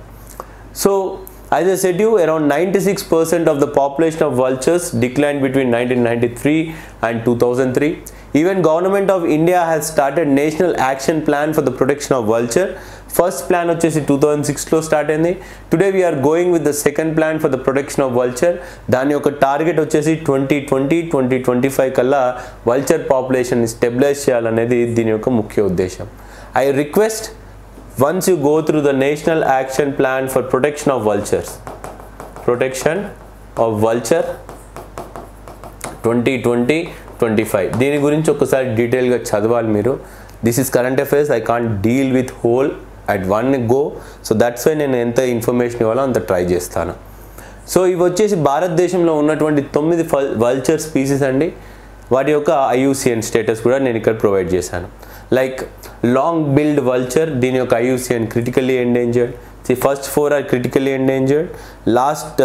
so as I said you, around 96% of the population of vultures declined between 1993 and 2003. Even government of India has started national action plan for the protection of vulture. First plan వచ్చేసి two thousand సిక్స్లో start అయింది today we are going with the second plan for the protection of vulture దాని యొక్క target వచ్చేసి twenty twenty twenty twenty five కల్లా vulture population stabilize చేయాలనేది దీని యొక్క ముఖ్య ఉద్దేశం I request once you go through the national action plan for protection of vultures protection of vulture twenty twenty twenty five దీని గురించి ఒకసారి డీటెయిల్గా చదవాలి మీరు this is current affairs I can't deal with whole at one go so that's why నేను ఎంత information ఇవ్వాలో అంత ట్రై చేస్తాను సో ఇవి వచ్చేసి భారతదేశంలో ఉన్నటువంటి తొమ్మిది వల్చర్ స్పీసీస్ అండి వాటి యొక్క ఐయూసిఎన్ స్టేటస్ కూడా నేను ఇక్కడ ప్రొవైడ్ చేశాను లైక్ లాంగ్ బిల్డ్ వల్చర్ దీని యొక్క IUCN critically endangered the first four are critically endangered last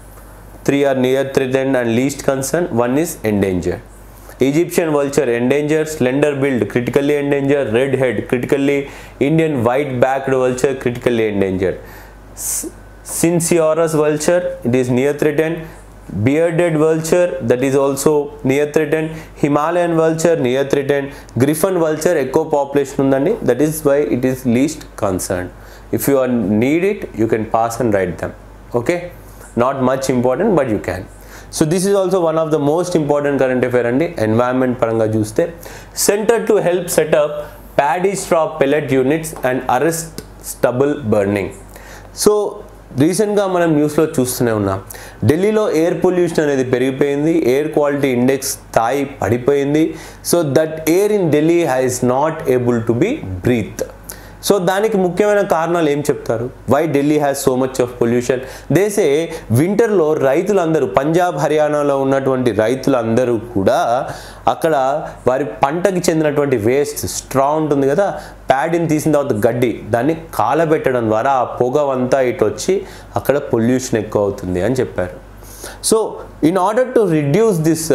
three are near threatened and least concern one is endangered Egyptian vulture endangered, slender build critically endangered, red head critically, Indian white backed vulture critically endangered. S- Cinciorus vulture, it is near threatened. Bearded vulture, that is also near threatened. Himalayan vulture, near threatened. Griffon vulture, echo population undandi, that is why it is least concerned. If you are need it, you can pass and write them. Okay, not much important, but you can. So this is also one of the most important current affair అండి environment పరంగా చూస్తే centre to help set up paddy straw pellet units and arrest stubble burning so రీసెంట్గా మనం న్యూస్లో చూస్తూనే ఉన్నాం ఢిల్లీలో air pollution అనేది పెరిగిపోయింది ఎయిర్ క్వాలిటీ ఇండెక్స్ స్థాయి పడిపోయింది so that air in Delhi has not able to be breathe so దానికి ముఖ్యమైన కారణాలు ఏం చెప్తారు why Delhi has so much of pollution దేశే వింటర్లో రైతులందరూ పంజాబ్ హర్యానాలో ఉన్నటువంటి రైతులందరూ కూడా అక్కడ వారి పంటకి చెందినటువంటి వేస్ట్ స్ట్రా ఉంటుంది కదా ప్యాడీని తీసిన తర్వాత గడ్డి దాన్ని కాలబెట్టడం ద్వారా ఆ పొగ అంతా ఇటు వచ్చి అక్కడ పొల్యూషన్ ఎక్కువ అవుతుంది అని చెప్పారు so in order to reduce this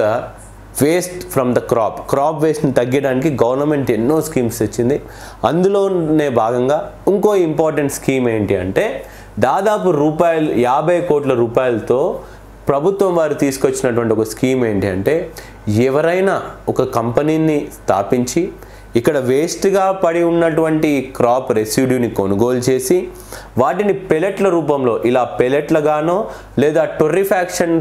waste from the crop crop వేస్ట్ని తగ్గడానికి గవర్నమెంట్ ఎన్నో స్కీమ్స్ తెచ్చింది అందులోనే భాగంగా ఇంకో ఇంపార్టెంట్ స్కీమ్ ఏంటి అంటే దాదాపు రూపాయలు యాభై కోట్ల రూపాయలతో ప్రభుత్వం వారు తీసుకొచ్చినటువంటి ఒక స్కీమ్ ఏంటి అంటే ఎవరైనా ఒక కంపెనీని స్థాపించి ఇక్కడ వేస్ట్గా పడి ఉన్నటువంటి క్రాప్ రెసిడ్యూని కొనుగోలు చేసి వాటిని పెలెట్ల రూపంలో ఇలా పెలెట్లగానో లేదా టొర్రిఫాక్షన్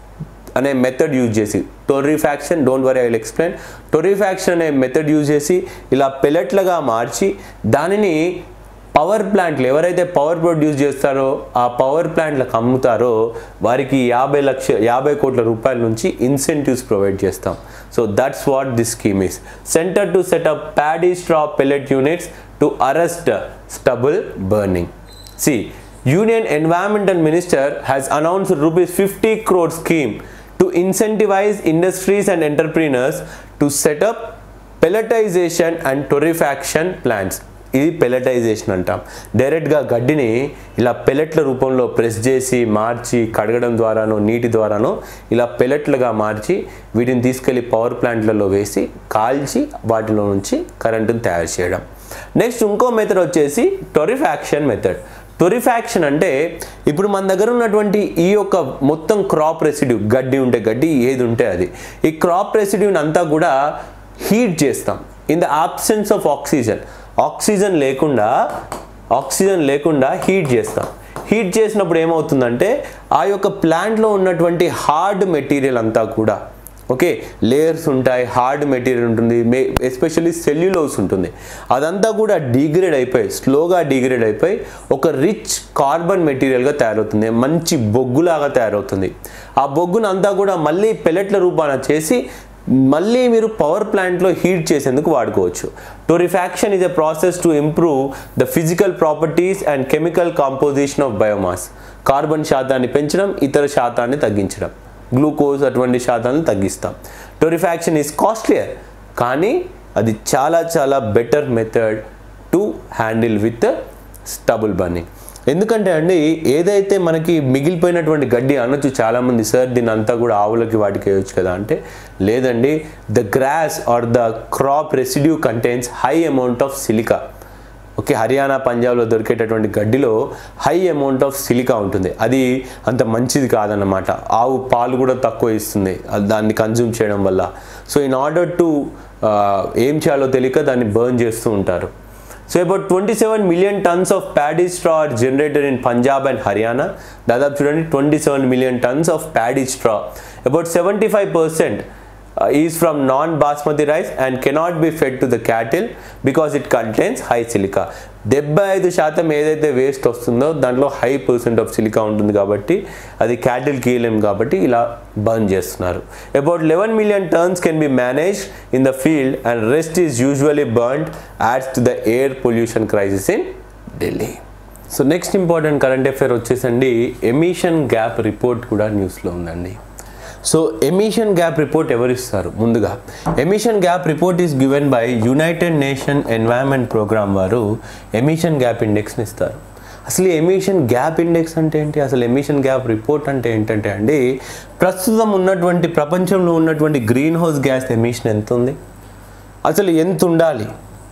అనే మెథడ్ యూజ్ చేసి torrefaction don't worry I will explain torrefaction అనే మెథడ్ యూజ్ చేసి ఇలా పెలెట్లుగా మార్చి దానిని పవర్ ప్లాంట్లు ఎవరైతే పవర్ ప్రొడ్యూస్ చేస్తారో ఆ పవర్ ప్లాంట్లకు అమ్ముతారో వారికి యాభై లక్ష యాభై కోట్ల రూపాయల నుంచి ఇన్సెంటివ్స్ ప్రొవైడ్ చేస్తాం so that's what this scheme is centre to set up paddy straw pellet units to arrest stubble burning సి Union Environmental Minister has announced rupees 50 crore scheme to incentivize industries and entrepreneurs to set up pelletization and torrefaction plants. ఇది పెలటైజేషన్ అంటాం డైరెక్ట్గా గడ్డిని ఇలా పెలెట్ల రూపంలో press చేసి మార్చి కడగడం ద్వారానో నీటి ద్వారానో ఇలా పెలెట్లుగా మార్చి వీటిని తీసుకెళ్లి పవర్ ప్లాంట్లలో వేసి కాల్చి వాటిలో నుంచి కరెంటును తయారు చేయడం నెక్స్ట్ ఇంకో మెథడ్ వచ్చేసి టొరిఫాక్షన్ మెథడ్ టొరిఫాక్షన్ అంటే ఇప్పుడు మన దగ్గర ఉన్నటువంటి ఈ యొక్క మొత్తం క్రాప్ రెసిడ్యూ గడ్డి ఉంటే గడ్డి ఏది ఉంటే అది ఈ క్రాప్ రెసిడ్యూని అంతా కూడా హీట్ చేస్తాం in the absence of oxygen oxygen లేకుండా ఆక్సిజన్ లేకుండా హీట్ చేస్తాం హీట్ చేసినప్పుడు ఏమవుతుందంటే ఆ యొక్క ప్లాంట్లో ఉన్నటువంటి హార్డ్ మెటీరియల్ అంతా కూడా ఓకే లేయర్స్ ఉంటాయి హార్డ్ మెటీరియల్ ఉంటుంది మే ఎస్పెషల్లీ సెల్యులోస్ ఉంటుంది అదంతా కూడా డిగ్రేడ్ అయిపోయి స్లోగా డిగ్రేడ్ అయిపోయి ఒక రిచ్ కార్బన్ మెటీరియల్గా తయారవుతుంది మంచి బొగ్గులాగా తయారవుతుంది ఆ బొగ్గును అంతా కూడా మళ్ళీ పెలెట్ల రూపాన చేసి మళ్ళీ మీరు పవర్ ప్లాంట్లో హీట్ చేసేందుకు వాడుకోవచ్చు torrefaction is a process to improve the physical properties and chemical composition of biomass carbon శాతాన్ని పెంచడం ఇతర శాతాన్ని తగ్గించడం గ్లూకోజ్ అటువంటి శాతాన్ని తగ్గిస్తాం టోరిఫాక్షన్ ఈజ్ కాస్ట్లియర్ కానీ అది చాలా చాలా better method to handle with stubble burning ఎందుకంటే అండి ఏదైతే మనకి మిగిలిపోయినటువంటి గడ్డి అనొచ్చు చాలామంది సార్ దీని అంతా కూడా ఆవులకి వాటికి వేయచ్చు కదా అంటే లేదండి the grass or the crop residue contains high amount of silica okay Haryana పంజాబ్లో దొరికేటటువంటి గడ్డిలో హై అమౌంట్ ఆఫ్ సిలికా ఉంటుంది అది అంత మంచిది కాదన్నమాట ఆవు పాలు కూడా తక్కువ ఇస్తుంది అది దాన్ని కన్జ్యూమ్ చేయడం వల్ల సో ఇన్ ఆర్డర్ టు ఏం చేయాలో తెలియక దాన్ని బర్న్ చేస్తూ ఉంటారు so about twenty seven million tons of paddy straw are generated in Punjab and Haryana దాదాపు చూడండి twenty seven million tons of paddy straw about seventy five percent is from non basmati rice and cannot be fed to the cattle because it contains high silica డెబ్బై ఐదు శాతం ఏదైతే waste వస్తుందో దాంట్లో high percent of silica ఉంటుంది కాబట్టి అది క్యాటిల్కి ఇవ్వలేం కాబట్టి ఇలా బర్న్ చేస్తున్నారు about eleven million tons can be manage in the field and rest is usually burned adds to the air pollution crisis in Delhi so next important current affair వచ్చేసండి emission gap report కూడా న్యూస్లో ఉందండి so emission gap report ఎవరు ఇస్తారు ముందుగా emission gap report is given by United nation environment Programme వారు emission gap ఇండెక్స్ని ఇస్తారు అసలు ఎమిషన్ గ్యాప్ ఇండెక్స్ అంటే ఏంటి అసలు ఎమిషన్ గ్యాప్ రిపోర్ట్ అంటే ఏంటంటే అండి ప్రస్తుతం ఉన్నటువంటి ప్రపంచంలో ఉన్నటువంటి గ్రీన్ హౌస్ గ్యాస్ ఎమిషన్ ఎంత ఉంది అసలు ఎంత ఉండాలి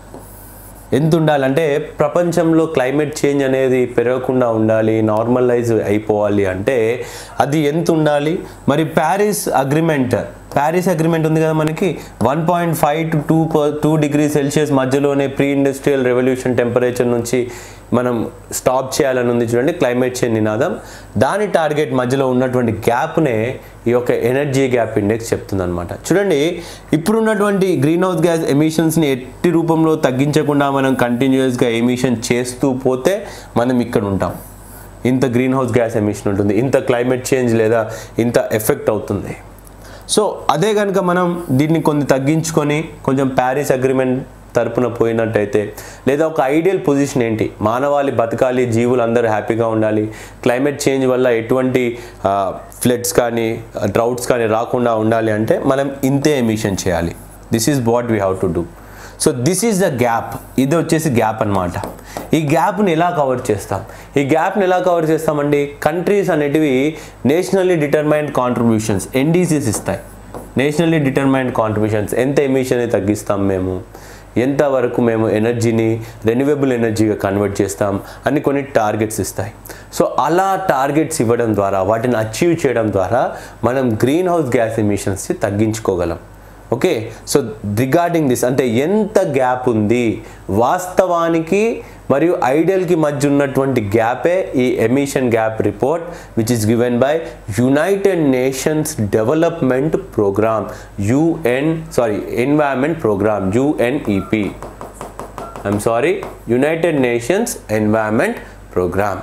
ఎంత ఉండాలంటే ప్రపంచంలో క్లైమేట్ చేంజ్ అనేది పెరగకుండా ఉండాలి నార్మలైజ్ అయిపోవాలి అంటే అది ఎంత ఉండాలి మరి ప్యారిస్ అగ్రిమెంట్ ప్యారిస్ అగ్రిమెంట్ ఉంది కదా మనకి one point five to two two degree Celsius మధ్యలోనే ప్రీ ఇండస్ట్రియల్ రెవల్యూషన్ టెంపరేచర్ నుంచి మనం స్టాప్ చేయాలని ఉంది చూడండి క్లైమేట్ చేంజ్ నినాదం దాని టార్గెట్ మధ్యలో ఉన్నటువంటి గ్యాప్నే ఈ యొక్క ఎనర్జీ గ్యాప్ ఇండెక్స్ చెప్తుందన్నమాట చూడండి ఇప్పుడున్నటువంటి గ్రీన్ హౌస్ గ్యాస్ ఎమిషన్స్ని ఎట్టి రూపంలో తగ్గించకుండా మనం కంటిన్యూస్గా ఎమిషన్ చేస్తూ పోతే మనం ఇక్కడ ఉంటాం ఇంత గ్రీన్ హౌస్ గ్యాస్ ఎమిషన్ ఉంటుంది ఇంత క్లైమేట్ చేంజ్ లేదా ఇంత ఎఫెక్ట్ అవుతుంది సో అదే కనుక మనం దీన్ని కొన్ని తగ్గించుకొని కొంచెం ప్యారిస్ అగ్రిమెంట్ తరపున పోయినట్టయితే లేదా ఒక ఐడియల్ పొజిషన్ ఏంటి మానవాళి బతకాలి జీవులు అందరూ హ్యాపీగా ఉండాలి క్లైమేట్ చేంజ్ వల్ల ఎటువంటి ఫ్లడ్స్ కానీ డ్రౌట్స్ కానీ రాకుండా ఉండాలి అంటే మనం ఇంతే ఎమిషన్ చేయాలి this is what we have to do so this is the gap ఇది వచ్చేసి గ్యాప్ అనమాట ఈ గ్యాప్ని ఎలా కవర్ చేస్తాం ఈ గ్యాప్ని ఎలా కవర్ చేస్తామండి కంట్రీస్ అనేటివి నేషనల్లీ డిటర్మైన్డ్ కాంట్రిబ్యూషన్స్ ఎన్డీసీస్ ఇస్తాయి నేషనల్లీ డిటర్మైన్డ్ కాంట్రిబ్యూషన్స్ ఎంత ఎమిషన్ తగ్గిస్తాం మేము ఎంతవరకు మేము ఎనర్జీని రెన్యూవబుల్ ఎనర్జీగా కన్వర్ట్ చేస్తాం అని కొన్ని టార్గెట్స్ ఇస్తాయి సో అలా టార్గెట్స్ ఇవ్వడం ద్వారా వాటిని అచీవ్ చేయడం ద్వారా మనం గ్రీన్ హౌస్ గ్యాస్ ఎమిషన్స్ని తగ్గించుకోగలం ఓకే సో రిగార్డింగ్ దిస్ అంటే ఎంత గ్యాప్ ఉంది వాస్తవానికి మరియు ఐడియల్కి మధ్య ఉన్నటువంటి గ్యాపే ఈ emission gap report which is given by United Nations Development Programme UN sorry Environment Programme UNEP I'm sorry United Nations Environment Programme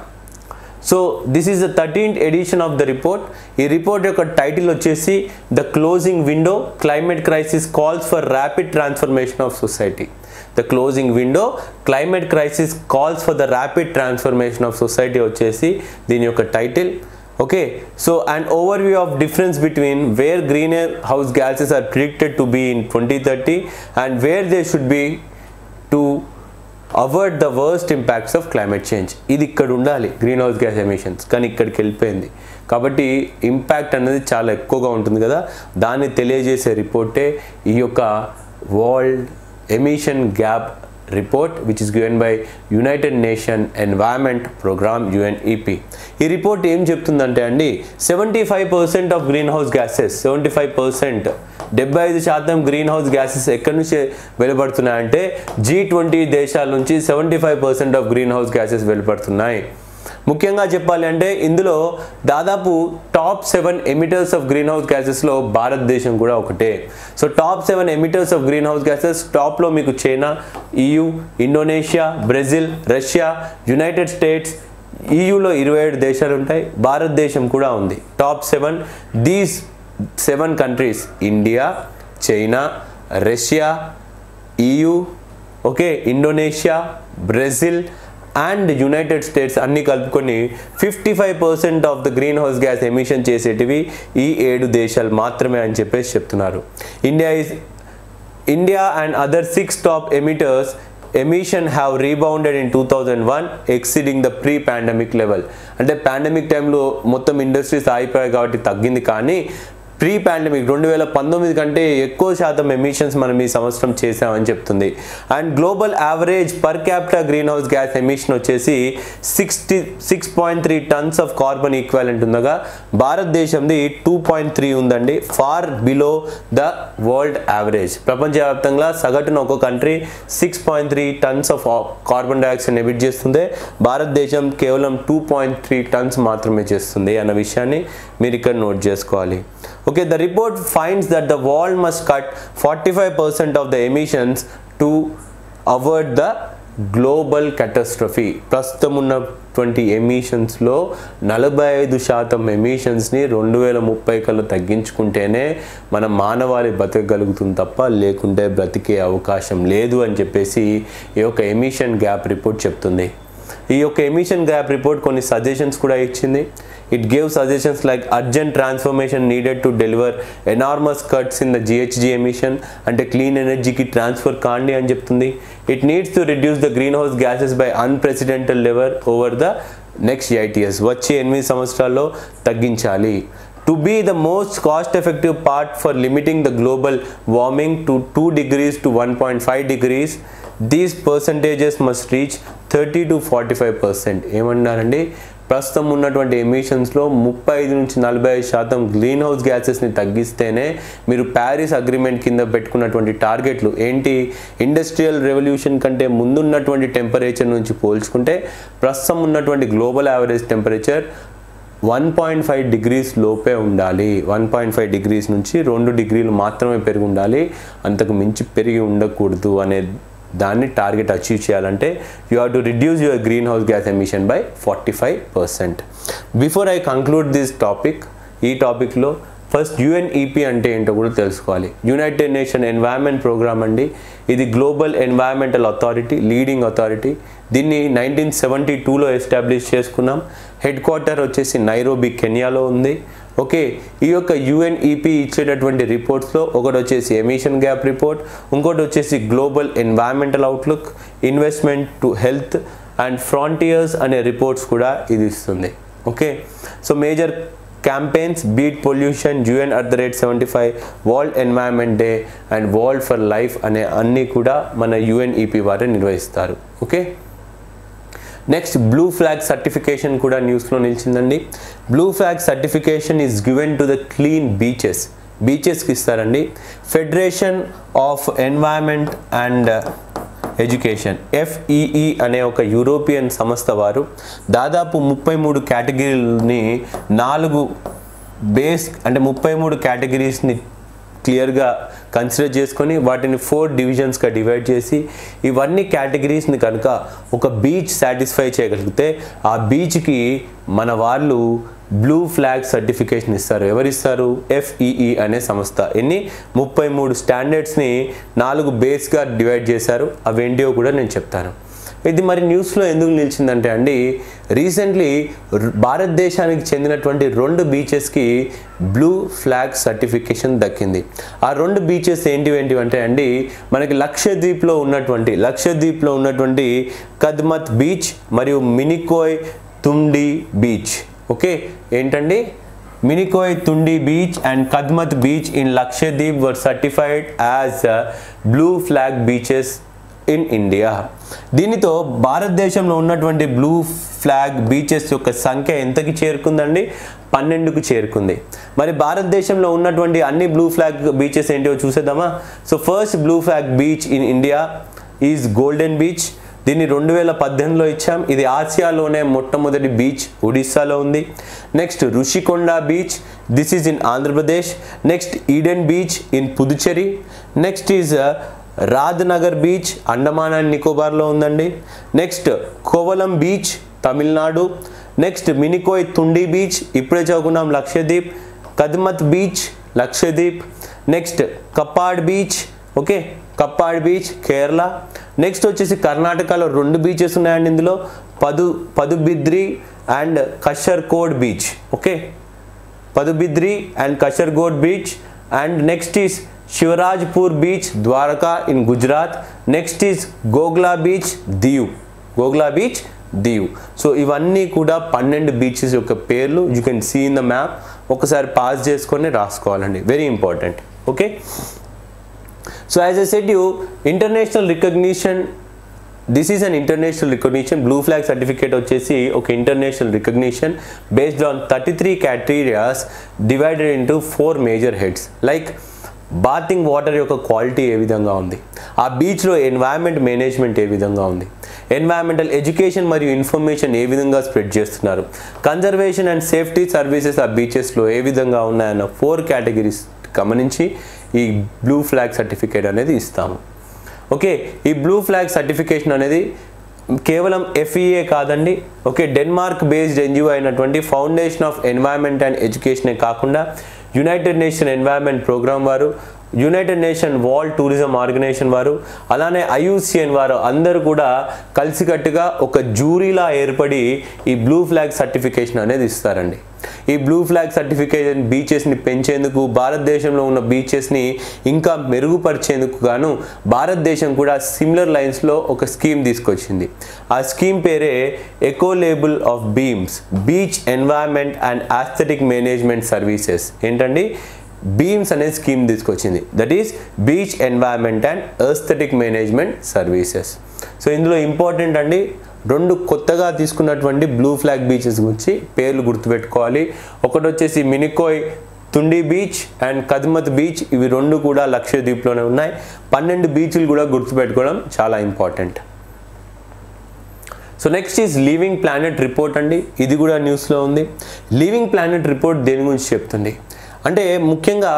so this is the thirteenth edition of the report ఈ report యొక్క title వచ్చేసి the closing window climate crisis calls for rapid transformation of society the closing window climate crisis calls for the rapid transformation of society వచ్చేసి దీని యొక్క టైటిల్ okay so and over overview of difference between where greener house gases are predicted to be in twenty thirty and where they should be to avoid the worst impacts of climate change ఇది ఇక్కడ ఉండాలి green house gas emissions కానీ ఇక్కడికి వెళ్ళిపోయింది కాబట్టి impact అనేది చాలా ఎక్కువగా ఉంటుంది కదా దాన్ని తెలియజేసే రిపోర్టే ఈ యొక్క world emission gap report which is given by United nation environment Programme UNEP ఈ రిపోర్ట్ ఏం చెప్తుందంటే అండి seventy five percent of green house gases seventy five percent డెబ్బై ఐదు శాతం గ్రీన్ హౌస్ గ్యాసెస్ ఎక్కడి నుంచి వెలువడుతున్నాయంటే జీ ట్వంటీ దేశాల నుంచి seventy five percent of green house gases వెలువడుతున్నాయి ముఖ్యంగా చెప్పాలి అంటే ఇందులో దాదాపు top seven emitters of green house గ్యాసెస్లో భారతదేశం కూడా ఒకటే so top seven emitters of green house gases టాప్లో మీకు China EU Indonesia Brazil Russia United States ఈయూలో ఇరవై ఏడు దేశాలు ఉంటాయి భారతదేశం కూడా ఉంది top seven these seven countries India China Russia EU okay Indonesia Brazil and United States అన్ని కలుపుకొని fifty five percent of the green house gas emission చేసేటివి ఈ ఏడు దేశాలు మాత్రమే అని చెప్పేసి చెప్తున్నారు India is India and other six top emitters emission have rebounded in two thousand one exceeding the pre pandemic level అంటే పాండమిక్ టైంలో మొత్తం ఇండస్ట్రీస్ ఆగిపోయాయి కాబట్టి తగ్గింది కానీ ప్రీ పాండమిక్ రెండు వేల పంతొమ్మిది కంటే ఎక్కువ శాతం ఎమిషన్స్ మనం ఈ సంవత్సరం చేసామని చెప్తుంది and global average per capital green house gas emission వచ్చేసి sixty six point three tons of carbon equivalent ఉండగా భారతదేశంది టూ పాయింట్ త్రీ ఉందండి far below the world average ప్రపంచవ్యాప్తంగా సగటున ఒక country six point three tons of carbon dioxide emit చేస్తుంది భారతదేశం కేవలం టూ పాయింట్ త్రీ టన్స్ మాత్రమే చేస్తుంది అన్న విషయాన్ని మీరు ఇక్కడ నోట్ చేసుకోవాలి okay the report finds that the world must cut forty five percent of the emissions to avoid the global catastrophe ప్రస్తుతం ఉన్నటువంటి ఎమిషన్స్లో నలభై ఐదు శాతం ఎమిషన్స్ని రెండు వేల ముప్పై కల్లా తగ్గించుకుంటేనే మన మానవాళి బతకగలుగుతుంది తప్ప లేకుంటే బ్రతికే అవకాశం లేదు అని చెప్పేసి ఈ యొక్క ఎమిషన్ గ్యాప్ రిపోర్ట్ చెప్తుంది ఈ యొక్క ఎమిషన్ గ్యాప్ రిపోర్ట్ కొన్ని సజెషన్స్ కూడా ఇచ్చింది it gave suggestions like urgent transformation needed to deliver enormous cuts in the GHG emission అంటే క్లీన్ ఎనర్జీకి ట్రాన్స్ఫర్ కాండి అని చెప్తుంది it needs to reduce the green house gases by unprecedented level over the next eight years వచ్చే ఎనిమిది సంవత్సరాల్లో తగ్గించాలి to be the most cost effective part for limiting the global warming to two degrees to one point five degrees these percentages must reach thirty to forty five percent ఏమన్నారండి ప్రస్తుతం ఉన్నటువంటి ఎమిషన్స్లో ముప్పై ఐదు నుంచి నలభై ఐదు శాతం గ్రీన్ హౌస్ గ్యాసెస్ని తగ్గిస్తేనే మీరు ప్యారిస్ అగ్రిమెంట్ కింద పెట్టుకున్నటువంటి టార్గెట్లు ఏంటి ఇండస్ట్రియల్ రెవల్యూషన్ కంటే ముందున్నటువంటి టెంపరేచర్ నుంచి పోల్చుకుంటే ప్రస్తుతం ఉన్నటువంటి global average temperature one point five degrees లోపే ఉండాలి వన్ పాయింట్ ఫైవ్ డిగ్రీస్ నుంచి రెండు డిగ్రీలు మాత్రమే పెరిగి ఉండాలి అంతకు మించి పెరిగి ఉండకూడదు అనే దాన్ని టార్గెట్ అచీవ్ చేయాలంటే you have to reduce your green house gas emission by forty five percent before I conclude this topic ఈ టాపిక్లో ఫస్ట్ యుఎన్ఈపి అంటే ఏంటో కూడా తెలుసుకోవాలి యునైటెడ్ నేషన్ ఎన్వైరన్మెంట్ ప్రోగ్రామ్ అండి ఇది global environmental authority leading authority దీన్ని నైన్టీన్ సెవెంటీ టూలో ఎస్టాబ్లిష్ చేసుకున్నాం హెడ్ క్వార్టర్ వచ్చేసి నైరోబి కెన్యాలో ఉంది ఓకే ఈ యొక్క యుఎన్ఈపి ఇచ్చేటటువంటి రిపోర్ట్స్లో ఒకటి వచ్చేసి ఎమిషన్ గ్యాప్ రిపోర్ట్ ఇంకోటి వచ్చేసి global environmental outlook investment to health and frontiers అనే రిపోర్ట్స్ కూడా ఇది ఇస్తుంది okay so major campaigns beat pollution UN at the rate seventy five world environment day and world for life అనే అన్నీ కూడా మన యుఎన్ఈపి వారే నిర్వహిస్తారు okay next blue flag certification కూడా న్యూస్లో నిలిచిందండి blue flag certification is given to the clean beaches బీచెస్కి ఇస్తారండి federation of environment and education FEE అనే ఒక యూరోపియన్ సంస్థ వారు దాదాపు ముప్పై మూడు కేటగిరీలని నాలుగు బేస్ అంటే ముప్పై మూడు కేటగిరీస్ని క్లియర్గా కన్సిడర్ చేసుకొని వాటిని ఫోర్ డివిజన్స్గా డివైడ్ చేసి ఇవన్నీ కేటగిరీస్ని కనుక ఒక బీచ్ సాటిస్ఫై చేయగలిగితే ఆ బీచ్కి మన వాళ్ళు బ్లూ ఫ్లాగ్ సర్టిఫికేషన్ ఇస్తారు ఎవరిస్తారు ఎఫ్ఈఈ అనే సంస్థ ఎన్ని ముప్పై మూడు స్టాండర్డ్స్ని నాలుగు బేస్గా డివైడ్ చేశారు అవేంటియో కూడా నేను చెప్తాను ఇది మరి న్యూస్లో ఎందుకు నిలిచిందంటే అండి రీసెంట్లీ భారతదేశానికి చెందినటువంటి రెండు బీచెస్కి బ్లూ ఫ్లాగ్ సర్టిఫికేషన్ దక్కింది ఆ రెండు బీచెస్ ఏంటివి ఏంటివి అంటే అండి మనకి లక్షద్వీప్లో ఉన్నటువంటి లక్షద్వీప్లో ఉన్నటువంటి కద్మత్ బీచ్ మరియు మినికోయ్ తుండి బీచ్ ఓకే ఏంటండి Minicoy Thundi beach and Kadmat beach in Lakshadweep were certified as blue flag beaches in India దీనితో భారతదేశంలో ఉన్నటువంటి బ్లూ ఫ్లాగ్ బీచెస్ యొక్క సంఖ్య ఎంతకి చేరుకుందండి పన్నెండుకు చేరుకుంది మరి భారతదేశంలో ఉన్నటువంటి అన్ని బ్లూ ఫ్లాగ్ బీచెస్ ఏంటో చూసేద్దామా so first blue flag beach in India is golden beach దీన్ని రెండు వేల పద్దెనిమిదిలో ఇచ్చాం ఇది ఆసియాలోనే మొట్టమొదటి బీచ్ ఒడిస్సాలో ఉంది next Rushikonda beach this is in Andhra Pradesh next Eden beach in Puducherry next is Radhanagar beach Andaman and నికోబార్లో ఉందండి next Kovalam beach Tamil Nadu next Minicoy Thundi beach ఇప్పుడే చదువుకున్నాం Lakshadweep Kadmat beach Lakshadweep next Kappad beach okay Kappad beach Kerala next వచ్చేసి కర్ణాటకలో రెండు బీచెస్ ఉన్నాయండి ఇందులో Padu Padubidri and Kasarkod beach okay Padubidri and Kasargod beach and next is Shivrajpur beach Dwarka in Gujarat next is Ghoghla beach Diu Ghoghla beach Diu so ఇవన్నీ కూడా పన్నెండు బీచెస్ యొక్క పేర్లు you can see in the map ఒకసారి పాస్ చేసుకొని రాసుకోవాలండి very important okay so as a set you international recognition this is an international recognition blue flag certificate వచ్చేసి ఒక international recognition based on thirty three criterias divided into four major heads like bathing water యొక్క quality ఏ విధంగా ఉంది ఆ బీచ్లో environment management ఏ విధంగా ఉంది ఎన్వైరన్మెంటల్ ఎడ్యుకేషన్ మరియు ఇన్ఫర్మేషన్ ఏ విధంగా స్ప్రెడ్ చేస్తున్నారు కన్జర్వేషన్ అండ్ సేఫ్టీ సర్వీసెస్ ఆ బీచెస్లో ఏ విధంగా ఉన్నాయన్న ఫోర్ కేటగిరీస్ గమనించి ఈ బ్లూ ఫ్లాగ్ సర్టిఫికేట్ అనేది ఇస్తాము ఓకే ఈ బ్లూ ఫ్లాగ్ సర్టిఫికేషన్ అనేది కేవలం ఎఫ్ఈఏ కాదండి ఓకే డెన్మార్క్ బేస్డ్ ఎన్జిఓ అయినటువంటి ఫౌండేషన్ ఆఫ్ ఎన్వైరన్మెంట్ అండ్ ఎడ్యుకేషనే కాకుండా యునైటెడ్ నేషన్ ఎన్వైరన్మెంట్ ప్రోగ్రామ్ వారు United Nation World Tourism Organization వారు అలానే ఐయుసిఎన్ వారు అందరూ కూడా కలిసికట్టుగా ఒక జూరీలా ఏర్పడి ఈ బ్లూ ఫ్లాగ్ సర్టిఫికేషన్ అనేది ఇస్తారండి ఈ బ్లూ ఫ్లాగ్ సర్టిఫికేషన్ బీచెస్ని పెంచేందుకు భారతదేశంలో ఉన్న బీచెస్ని ఇంకా మెరుగుపరిచేందుకు గాను భారతదేశం కూడా సిమిలర్ లైన్స్లో ఒక స్కీమ్ తీసుకొచ్చింది ఆ స్కీమ్ పేరే eco label of BEAMS beach environment and aesthetic management services ఏంటండి బీమ్స్ అనే స్కీమ్ తీసుకొచ్చింది that is beach environment and aesthetic management services so ఇందులో ఇంపార్టెంట్ అండి రెండు కొత్తగా తీసుకున్నటువంటి బ్లూ ఫ్లాగ్ బీచెస్ గురించి పేర్లు గుర్తుపెట్టుకోవాలి ఒకటి వచ్చేసి Minicoy Thundi beach and Kadmat beach ఇవి రెండు కూడా లక్షద్వీప్లోనే ఉన్నాయి పన్నెండు బీచ్లు కూడా గుర్తుపెట్టుకోవడం చాలా important so next is living planet report అండి ఇది కూడా న్యూస్లో ఉంది లీవింగ్ ప్లానెట్ రిపోర్ట్ దేని గురించి చెప్తుంది అంటే ముఖ్యంగా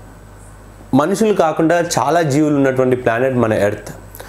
మనుషులు కాకుండా చాలా జీవులు ఉన్నటువంటి ప్లానెట్ మన ఎర్త్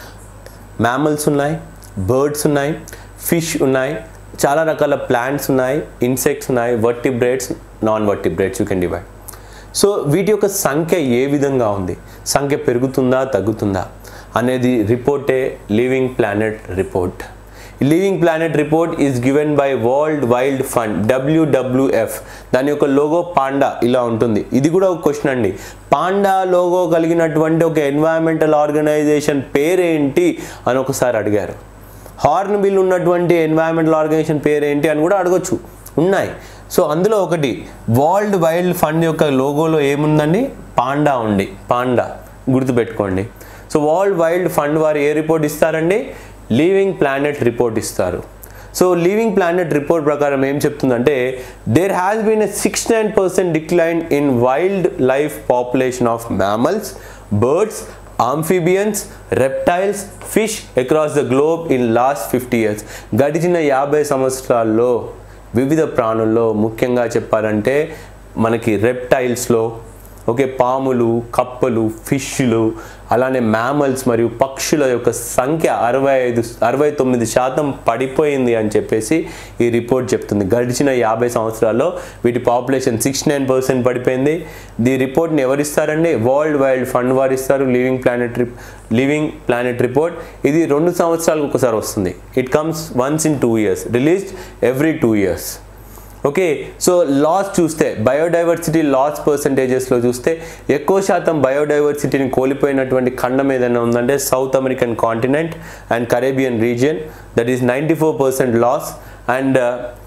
మ్యామల్స్ ఉన్నాయి బర్డ్స్ ఉన్నాయి ఫిష్ ఉన్నాయి చాలా రకాల ప్లాంట్స్ ఉన్నాయి ఇన్సెక్ట్స్ ఉన్నాయి vertebrates non vertebrates you can divide so వీటి యొక్క సంఖ్య ఏ విధంగా ఉంది సంఖ్య పెరుగుతుందా తగ్గుతుందా అనేది రిపోర్టే living planet report living planet report is given by World wild Fund WWF దాని యొక్క లోగో పాండా ఇలా ఉంటుంది ఇది కూడా ఒక క్వశ్చన్ అండి పాండా లోగో కలిగినటువంటి ఒక ఎన్వైరన్మెంటల్ ఆర్గనైజేషన్ పేరేంటి అని ఒకసారి అడిగారు హార్న్ బిల్ ఉన్నటువంటి ఎన్వైరన్మెంటల్ ఆర్గనైజేషన్ పేరేంటి అని కూడా అడగొచ్చు ఉన్నాయి సో అందులో ఒకటి వరల్డ్ వైల్డ్ ఫండ్ యొక్క లోగోలో ఏముందండి పాండా ఉంది పాండా గుర్తుపెట్టుకోండి సో వరల్డ్ వైల్డ్ ఫండ్ వారు ఏ రిపోర్ట్ ఇస్తారండి లీవింగ్ ప్లానెట్ రిపోర్ట్ ఇస్తారు సో లీవింగ్ ప్లానెట్ రిపోర్ట్ ప్రకారం ఏం చెప్తుందంటే there has been a six nine percent decline in wildlife population of mammals birds amphibians reptiles fish across the globe in last fifty years గడిచిన యాభై సంవత్సరాల్లో వివిధ ప్రాణుల్లో ముఖ్యంగా చెప్పాలంటే మనకి రెప్టైల్స్లో ఓకే పాములు కప్పలు ఫిష్లు అలానే మ్యామల్స్ మరియు పక్షుల యొక్క సంఖ్య అరవై ఐదు అరవై తొమ్మిది శాతం పడిపోయింది అని చెప్పేసి ఈ రిపోర్ట్ చెప్తుంది గడిచిన యాభై సంవత్సరాల్లో వీటి పాపులేషన్ సిక్స్ నైన్ పర్సెంట్ పడిపోయింది ఈ రిపోర్ట్ని ఎవరిస్తారండి వరల్డ్ వైల్డ్ ఫండ్ వారు ఇస్తారు living planet living planet report ఇది రెండు సంవత్సరాలకు ఒకసారి వస్తుంది it comes once in two years released every two years okay so loss చూస్తే బయోడైవర్సిటీ లాస్ పర్సంటేజెస్లో చూస్తే ఎక్కువ శాతం బయోడైవర్సిటీని కోల్పోయినటువంటి ఖండం ఏదైనా ఉందంటే South American continent and Caribbean region that is ninety four percent loss and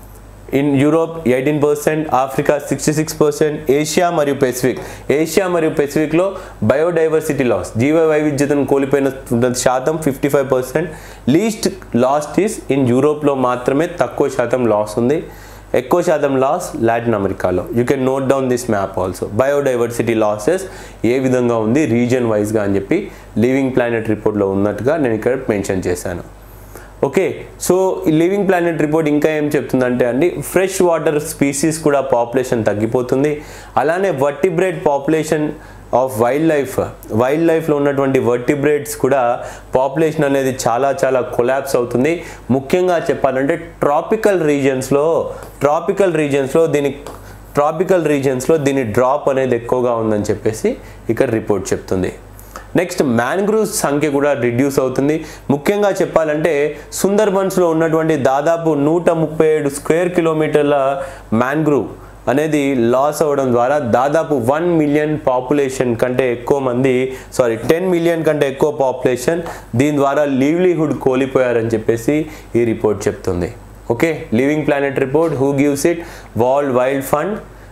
in Europe eighteen percent Africa sixty six percent Asia మరియు పెసిఫిక్ ఏషియా మరియు పెసిఫిక్లో బయోడైవర్సిటీ లాస్ జీవ వైవిధ్యతను కోల్పోయిన శాతం fifty five percent least lost is in యూరోప్లో మాత్రమే తక్కువ శాతం లాస్ ఉంది ఎక్కువ శాతం లాస్ లాటిన్ అమెరికాలో you can note down this map also biodiversity losses ఏ విధంగా ఉంది రీజియన్ వైజ్గా అని చెప్పి లివింగ్ ప్లానెట్ రిపోర్ట్లో ఉన్నట్టుగా నేను ఇక్కడ మెన్షన్ చేశాను ఓకే సో ఈ లివింగ్ ప్లానెట్ రిపోర్ట్ ఇంకా ఏం చెప్తుందంటే అండి ఫ్రెష్ వాటర్ స్పీసీస్ కూడా పాపులేషన్ తగ్గిపోతుంది అలానే vertebrate population of wildlife వైల్డ్ లైఫ్లో ఉన్నటువంటి వర్టిబ్రేట్స్ కూడా పాపులేషన్ అనేది చాలా చాలా కొలాప్స్ అవుతుంది ముఖ్యంగా చెప్పాలంటే ట్రాపికల్ రీజియన్స్లో ట్రాపికల్ రీజియన్స్లో దీని ట్రాపికల్ రీజియన్స్లో దీని డ్రాప్ అనేది ఎక్కువగా ఉందని చెప్పేసి ఇక్కడ రిపోర్ట్ చెప్తుంది నెక్స్ట్ మ్యాంగ్రూవ్స్ సంఖ్య కూడా రిడ్యూస్ అవుతుంది ముఖ్యంగా చెప్పాలంటే సుందర్బన్స్లో ఉన్నటువంటి దాదాపు నూట ముప్పై ఏడు స్క్వేర్ కిలోమీటర్ల మ్యాంగ్రూవ్ అనేది లాస్ అవ్వడం ద్వారా దాదాపు వన్ మిలియన్ పాపులేషన్ కంటే ఎక్కువ మంది సారీ టెన్ మిలియన్ కంటే ఎక్కువ పాపులేషన్ దీని ద్వారా లీవ్లీహుడ్ కోల్పోయారని చెప్పేసి ఈ రిపోర్ట్ చెప్తుంది okay living planet report who gives it World wild Fund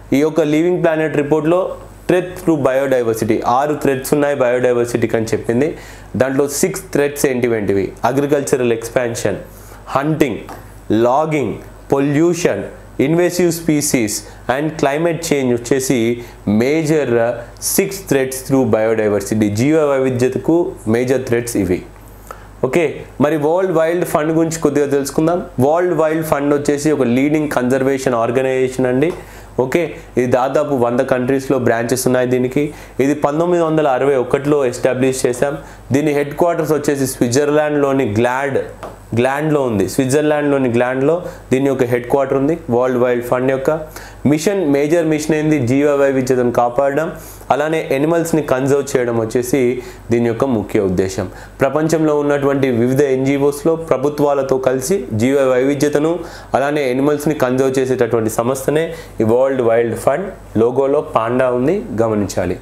ఈ యొక్క లివింగ్ ప్లానెట్ రిపోర్ట్లో థ్రెట్ టు బయోడైవర్సిటీ ఆరు థ్రెట్స్ ఉన్నాయి బయోడైవర్సిటీకి అని చెప్పింది దాంట్లో సిక్స్ థ్రెట్స్ ఏంటివేంటివి agricultural expansion hunting logging pollution invasive species and climate change వచ్చేసి major six threats through biodiversity జీవ వైవిధ్యతకు మేజర్ థ్రెట్స్ ఇవి ఓకే మరి వరల్డ్ వైల్డ్ ఫండ్ గురించి కొద్దిగా తెలుసుకుందాం వరల్డ్ వైల్డ్ ఫండ్ వచ్చేసి ఒక లీడింగ్ కన్జర్వేషన్ ఆర్గనైజేషన్ అండి ఓకే ఇది దాదాపు వంద కంట్రీస్లో బ్రాంచెస్ ఉన్నాయి దీనికి ఇది పంతొమ్మిది వందల అరవై ఒకటిలో ఎస్టాబ్లిష్ చేశాం దీని హెడ్ క్వార్టర్స్ వచ్చేసి స్విట్జర్లాండ్లోని గ్లాడ్ గ్లాండ్లో ఉంది స్విట్జర్లాండ్లోని గ్లాండ్లో దీని యొక్క హెడ్ క్వార్టర్ ఉంది వరల్డ్ వైల్డ్ ఫండ్ యొక్క మిషన్ మేజర్ మిషన్ ఏంది జీవ వైవిధ్యతను కాపాడడం అలానే ఎనిమల్స్ని కన్జర్వ్ చేయడం వచ్చేసి దీని యొక్క ముఖ్య ఉద్దేశం ప్రపంచంలో ఉన్నటువంటి వివిధ ఎన్జిఓస్లో ప్రభుత్వాలతో కలిసి జీవ వైవిధ్యతను అలానే ఎనిమల్స్ని కన్జర్వ్ చేసేటటువంటి సంస్థనే ఈ వరల్డ్ వైల్డ్ ఫండ్ లోగోలో పాండా ఉంది గమనించాలి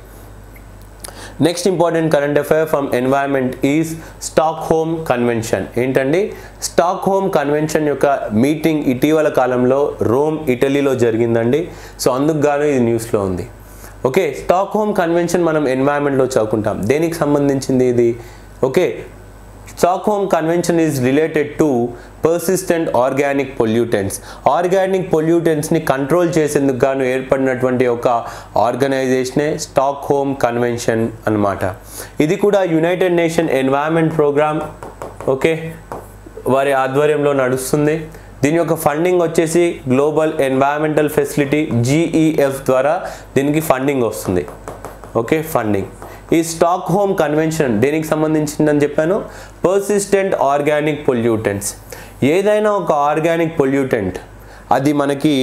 next important current affair from environment is Stockholm convention ఏంటండి స్టాక్ హోమ్ కన్వెన్షన్ యొక్క మీటింగ్ ఇటీవల కాలంలో రోమ్ ఇటలీలో జరిగిందండి సో అందుకు గాను ఇది న్యూస్లో ఉంది ఓకే స్టాక్ హోమ్ కన్వెన్షన్ మనం ఎన్వైరన్మెంట్లో చదువుకుంటాం దేనికి సంబంధించింది ఇది okay Stockholm convention is related to persistent organic pollutants organic పొల్యూటెంట్స్ని కంట్రోల్ చేసేందుకు గాను ఏర్పడినటువంటి ఒక ఆర్గనైజేషనే స్టాక్ హోమ్ కన్వెన్షన్ అన్నమాట ఇది కూడా united nation environment programme okay వారి ఆధ్వర్యంలో నడుస్తుంది దీని యొక్క ఫండింగ్ వచ్చేసి గ్లోబల్ ఎన్వైరన్మెంటల్ ఫెసిలిటీ జీఈఎఫ్ ద్వారా దీనికి ఫండింగ్ వస్తుంది ఓకే ఫండింగ్ ఈ స్టాక్ హోమ్ కన్వెన్షన్ దేనికి సంబంధించిందని చెప్పాను పర్సిస్టెంట్ ఆర్గానిక్ పొల్యూటెంట్స్ ఏదైనా ఒక ఆర్గానిక్ పొల్యూటెంట్ అది మనకి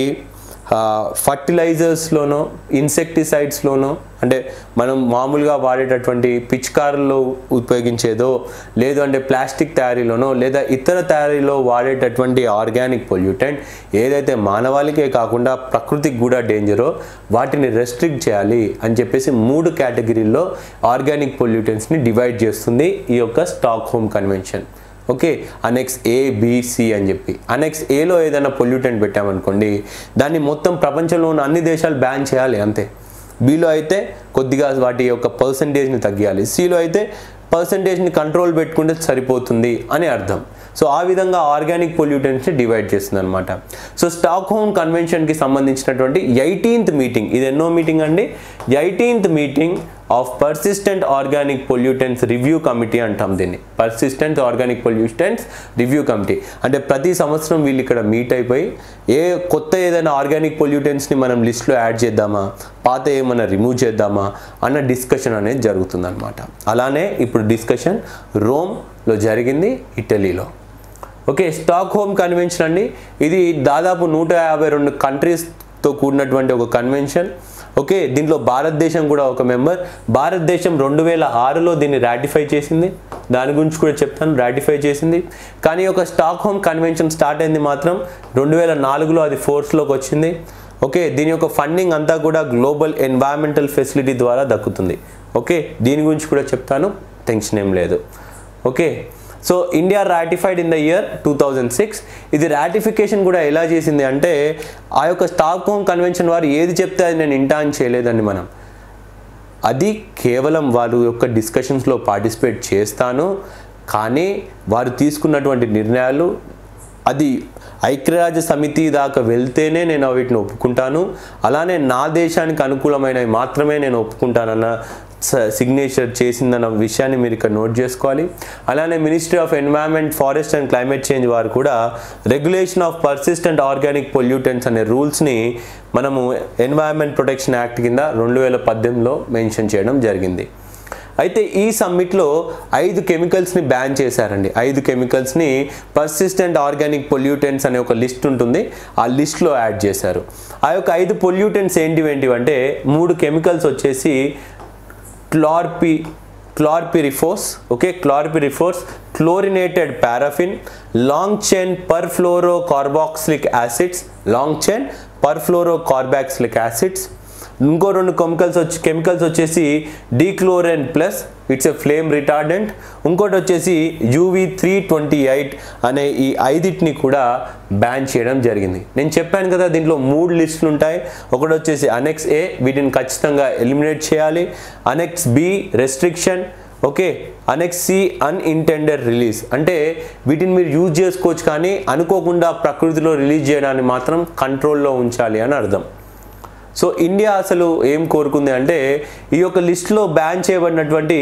ఫర్టిలైజర్స్లోనో ఇన్సెక్టిసైడ్స్లోనో అంటే మనం మామూలుగా వాడేటటువంటి పిచికారుల్లో ఉపయోగించేదో లేదు అంటే ప్లాస్టిక్ తయారీలోనో లేదా ఇతర తయారీలో వాడేటటువంటి ఆర్గానిక్ పొల్యూటెంట్ ఏదైతే మానవాళికే కాకుండా ప్రకృతికి కూడా డేంజరో వాటిని రెస్ట్రిక్ట్ చేయాలి అని చెప్పేసి మూడు కేటగిరీల్లో ఆర్గానిక్ పొల్యూటెంట్స్ని డివైడ్ చేస్తుంది ఈ యొక్క Stockholm convention okay annex A B C అని చెప్పి అనెక్స్ ఏలో ఏదైనా పొల్యూటెంట్ పెట్టామనుకోండి దాన్ని మొత్తం ప్రపంచంలో ఉన్న అన్ని దేశాలు బ్యాన్ చేయాలి అంతే బిలో అయితే కొద్దిగా వాటి యొక్క పర్సంటేజ్ని తగ్గియాలి సిలో అయితే పర్సంటేజ్ని కంట్రోల్ పెట్టుకుంటే సరిపోతుంది అని అర్థం సో ఆ విధంగా ఆర్గానిక్ పొల్యూటెంట్స్ని డివైడ్ చేస్తుంది అనమాట సో స్టాక్ హోమ్ కన్వెన్షన్కి సంబంధించినటువంటి ఎయిటీన్త్ మీటింగ్ ఇది ఎన్నో మీటింగ్ అండి eighteenth meeting of persistent organic pollutants review committee అంటాం దీన్ని persistent organic pollutants review committee అంటే ప్రతి సంవత్సరం వీళ్ళు ఇక్కడ మీట్ అయిపోయి ఏ కొత్త ఏదైనా ఆర్గానిక్ పొల్యూటెంట్స్ని మనం లిస్ట్లో యాడ్ చేద్దామా పాత ఏమైనా రిమూవ్ చేద్దామా అన్న డిస్కషన్ అనేది జరుగుతుందన్నమాట అలానే ఇప్పుడు డిస్కషన్ రోమ్లో జరిగింది ఇటలీలో ఓకే స్టాక్ హోమ్ కన్వెన్షన్ అండి ఇది దాదాపు నూట యాభై రెండు కంట్రీస్తో కూడినటువంటి ఒక కన్వెన్షన్ ఓకే దీంట్లో భారతదేశం కూడా ఒక మెంబర్ భారతదేశం రెండు వేల ఆరులో దీన్ని రాటిఫై చేసింది దాని గురించి కూడా చెప్తాను రాటిఫై చేసింది కానీ ఒక స్టాక్ హోమ్ కన్వెన్షన్ స్టార్ట్ అయింది మాత్రం రెండు వేల నాలుగులో అది ఫోర్స్లోకి వచ్చింది ఓకే దీని యొక్క ఫండింగ్ అంతా కూడా గ్లోబల్ ఎన్వైరన్మెంటల్ ఫెసిలిటీ ద్వారా దక్కుతుంది ఓకే దీని గురించి కూడా చెప్తాను టెన్షన్ ఏం లేదు okay so India ratified in the year two thousand six ఇది రాటిఫికేషన్ కూడా ఎలా చేసింది అంటే ఆ యొక్క స్టాక్ హోమ్ కన్వెన్షన్ వారు ఏది చెప్తే అది నేను ఇంటా అని చేయలేదండి మనం అది కేవలం వారు యొక్క డిస్కషన్స్లో పార్టిసిపేట్ చేస్తాను కానీ వారు తీసుకున్నటువంటి నిర్ణయాలు అది ఐక్యరాజ్య సమితి దాకా వెళ్తేనే నేను వీటిని ఒప్పుకుంటాను అలానే నా దేశానికి అనుకూలమైనవి మాత్రమే నేను ఒప్పుకుంటానన్న సిగ్నేచర్ చేసిందన్న విషయాన్ని మీరు ఇక్కడ నోట్ చేసుకోవాలి అలానే ministry of environment forest and climate change వారు కూడా regulation of persistent organic pollutants అనే రూల్స్ని మనము ఎన్వైరన్మెంట్ ప్రొటెక్షన్ యాక్ట్ కింద రెండు వేల పద్దెనిమిదిలో మెన్షన్ చేయడం జరిగింది అయితే ఈ సమ్మిట్లో ఐదు కెమికల్స్ని బ్యాన్ చేశారండి ఐదు కెమికల్స్ని పర్సిస్టెంట్ ఆర్గానిక్ పొల్యూటెంట్స్ అనే ఒక లిస్ట్ ఉంటుంది ఆ లిస్ట్లో యాడ్ చేశారు ఆ యొక్క ఐదు పొల్యూటెంట్స్ ఏంటివి ఏంటివి అంటే మూడు కెమికల్స్ వచ్చేసి క్లార్పి chlorpyrifos okay chlorpyrifos chlorinated paraffin long chain perfluoro carboxylic acids long chain perfluoro carboxylic acids ఇంకో రెండు కెమికల్స్ వచ్చి కెమికల్స్ వచ్చేసి dechlorane plus it's a flame retardant ఇంకోటి వచ్చేసి యూవి త్రీ ట్వంటీ ఎయిట్ అనే ఈ ఐదిటిని కూడా బ్యాన్ చేయడం జరిగింది నేను చెప్పాను కదా దీంట్లో మూడు లిస్టులు ఉంటాయి ఒకటి వచ్చేసి అనెక్స్ ఏ వీటిని ఖచ్చితంగా ఎలిమినేట్ చేయాలి annex B restriction okay annex C unintended release అంటే వీటిని మీరు యూజ్ చేసుకోవచ్చు కానీ అనుకోకుండా ప్రకృతిలో రిలీజ్ చేయడాన్ని మాత్రం కంట్రోల్లో ఉంచాలి అని అర్థం సో ఇండియా అసలు ఏం కోరుకుంది అంటే ఈ యొక్క లిస్ట్లో బ్యాన్ చేయబడినటువంటి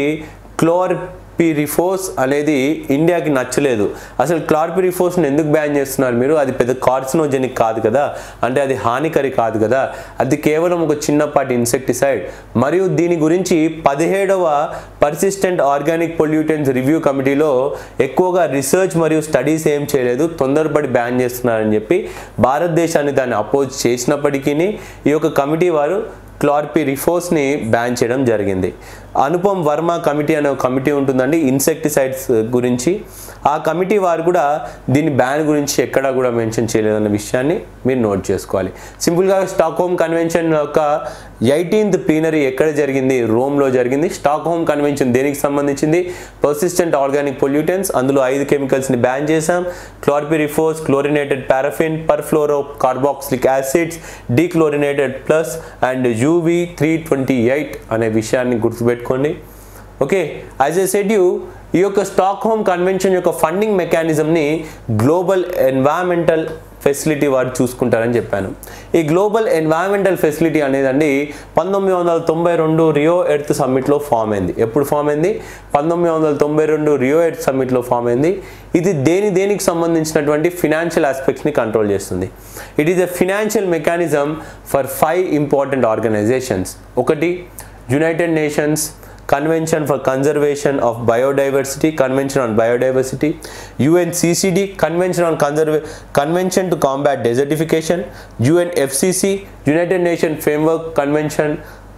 క్లోర్పిరిఫోస్ అనేది ఇండియాకి నచ్చలేదు అసలు క్లార్పిరిఫోస్ని ఎందుకు బ్యాన్ చేస్తున్నారు మీరు అది పెద్ద కార్సినోజెనిక్ కాదు కదా అంటే అది హానికరి కాదు కదా అది కేవలం ఒక చిన్నపాటి ఇన్సెక్టిసైడ్ మరియు దీని గురించి పదిహేడవ పర్సిస్టెంట్ ఆర్గానిక్ పొల్యూటెన్స్ రివ్యూ కమిటీలో ఎక్కువగా రీసెర్చ్ మరియు స్టడీస్ ఏం చేయలేదు తొందరపడి బ్యాన్ చేస్తున్నారని చెప్పి భారతదేశాన్ని దాన్ని అపోజ్ చేసినప్పటికీ ఈ యొక్క కమిటీ వారు క్లార్పిరిఫోస్ని బ్యాన్ చేయడం జరిగింది అనుపమ్ వర్మ కమిటీ అనే ఒక కమిటీ ఉంటుందండి ఇన్సెక్టిసైడ్స్ గురించి ఆ కమిటీ వారు కూడా దీని బ్యాన్ గురించి ఎక్కడా కూడా మెన్షన్ చేయలేదన్న విషయాన్ని మీరు నోట్ చేసుకోవాలి సింపుల్గా స్టాక్హోమ్ కన్వెన్షన్ యొక్క ఎయిటీన్త్ ప్లీనరీ ఎక్కడ జరిగింది రోమ్లో జరిగింది స్టాక్హోమ్ కన్వెన్షన్ దేనికి సంబంధించింది పర్సిస్టెంట్ ఆర్గానిక్ పొల్యూటెన్స్ అందులో ఐదు కెమికల్స్ని బ్యాన్ చేశాం chlorpyrifos chlorinated paraffin perfluoro carboxylic acids dechlorinated plus and UV three twenty eight అనే విషయాన్ని గుర్తుపెట్టుకోండి okay as I said you ఈ యొక్క స్టాక్ హోమ్ కన్వెన్షన్ యొక్క ఫండింగ్ మెకానిజంని గ్లోబల్ ఎన్వైరన్మెంటల్ ఫెసిలిటీ వారు చూసుకుంటారని చెప్పాను ఈ గ్లోబల్ ఎన్వైరన్మెంటల్ ఫెసిలిటీ అనేదండి పంతొమ్మిది వందల తొంభై రెండు రియో ఎర్త్ సమ్మిట్లో ఫామ్ అయింది ఎప్పుడు ఫామ్ అయింది పంతొమ్మిది వందల తొంభై రెండు రియో ఎర్త్ సమ్మిట్లో ఫామ్ అయింది ఇది దేని దేనికి సంబంధించినటువంటి ఫినాన్షియల్ ఆస్పెక్ట్స్ని కంట్రోల్ చేస్తుంది it is a financial mechanism for five important organisations ఒకటి united nations Convention for Conservation of Biodiversity, Convention on Biodiversity, UNCCD, Convention on Conserva- Convention to Combat Desertification, UNFCC, United Nations Framework Convention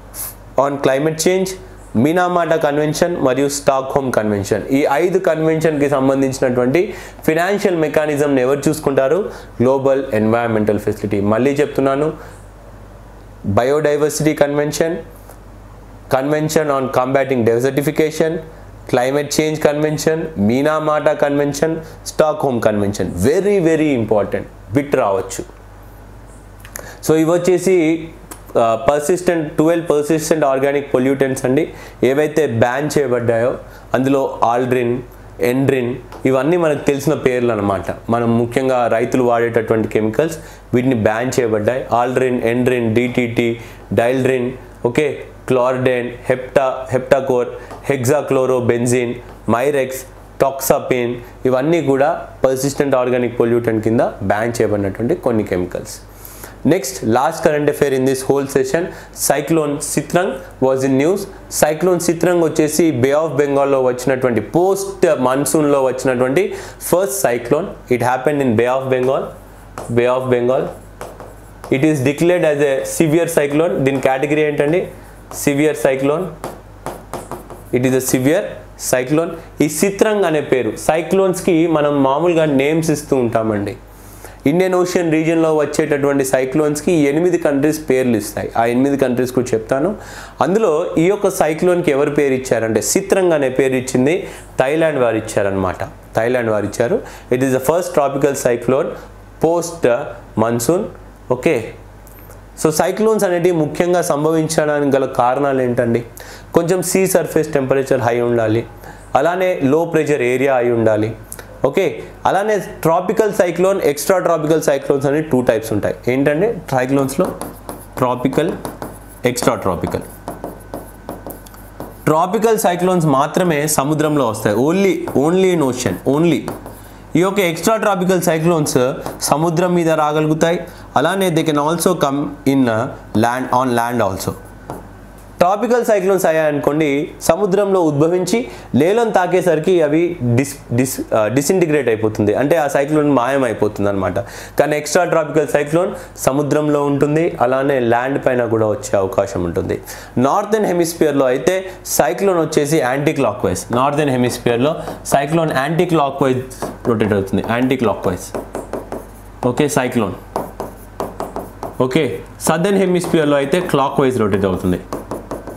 on Climate Change, Minamata convention మరియు Stockholm convention ఈ ఐదు కన్వెన్షన్కి సంబంధించినటువంటి financial మెకానిజంని ఎవరు చూసుకుంటారు global environmental facility మళ్ళీ చెప్తున్నాను biodiversity convention convention on combating desertification climate change convention Minamata convention Stockholm convention very very important bit రావచ్చు so ఇవి వచ్చేసి persistent twelve persistent organic pollutants అండి ఏవైతే బ్యాన్ చేయబడ్డాయో అందులో ఆల్డ్రిన్ ఎండ్రిన్ ఇవన్నీ మనకు తెలిసిన పేర్లు అనమాట మనం ముఖ్యంగా రైతులు వాడేటటువంటి కెమికల్స్ వీటిని బ్యాన్ చేయబడ్డాయి aldrin endrin DDT dieldrin okay chlordane hepta heptachlor hexachlorobenzene mirex toxaphene ఇవన్నీ కూడా పర్సిస్టెంట్ ఆర్గానిక్ పొల్యూటెంట్ కింద బ్యాన్ చేయబడినటువంటి కొన్ని chemicals next last current affair in this whole session cyclone Sitrang was in news cyclone Sitrang వచ్చేసి bay of బెంగాల్లో వచ్చినటువంటి post మాన్సూన్లో వచ్చినటువంటి first cyclone it happened in bay of Bengal bay of Bengal it is declared as a severe cyclone దీని category ఏంటండి severe cyclone it is a severe cyclone ఈ Sitrang అనే పేరు సైక్లోన్స్కి మనం మామూలుగా నేమ్స్ ఇస్తూ ఉంటామండి ఇండియన్ ఓషియన్ రీజియన్లో వచ్చేటటువంటి సైక్లోన్స్కి ఎనిమిది కంట్రీస్ పేర్లు ఇస్తాయి ఆ ఎనిమిది కంట్రీస్ కూడా చెప్తాను అందులో ఈ యొక్క సైక్లోన్కి ఎవరు పేరు ఇచ్చారంటే సిత్రంగ్ అనే పేరు ఇచ్చింది థైలాండ్ వారు ఇచ్చారనమాట థైలాండ్ వారు ఇచ్చారు it is the first tropical cyclone post monsoon okay so cyclones అనేటివి ముఖ్యంగా సంభవించడానికి గల కారణాలు ఏంటండి కొంచెం సీ సర్ఫేస్ టెంపరేచర్ హై ఉండాలి అలానే లో ప్రెషర్ ఏరియా అయి ఉండాలి ఓకే అలానే tropical cyclone extra tropical cyclones అనేవి టూ టైప్స్ ఉంటాయి ఏంటంటే సైక్లోన్స్లో tropical extra tropical tropical cyclones మాత్రమే సముద్రంలో వస్తాయి only only in ocean only ఈ యొక్క ఎక్స్ట్రా ట్రాపికల్ సైక్లోన్స్ సముద్రం మీద రాగలుగుతాయి అలానే they can also come inland on land also tropical cyclones అయ్యాయనుకోండి సముద్రంలో ఉద్భవించి లేలం తాకేసరికి అవి డిస్ డిస్ డిసింటిగ్రేట్ అయిపోతుంది అంటే ఆ సైక్లోన్ మాయం అయిపోతుంది అనమాట కానీ ఎక్స్ట్రా ట్రాపికల్ సైక్లోన్ సముద్రంలో ఉంటుంది అలానే ల్యాండ్ పైన కూడా వచ్చే అవకాశం ఉంటుంది నార్థన్ హెమిస్ఫియర్లో అయితే సైక్లోన్ వచ్చేసి యాంటీ క్లాక్ వైజ్ నార్థన్ హెమిస్ఫియర్లో cyclone clock wise rotate అవుతుంది anticlockwise okay cyclone okay southern హెమిస్ఫియర్లో అయితే క్లాక్ వైజ్ రొటేట్ అవుతుంది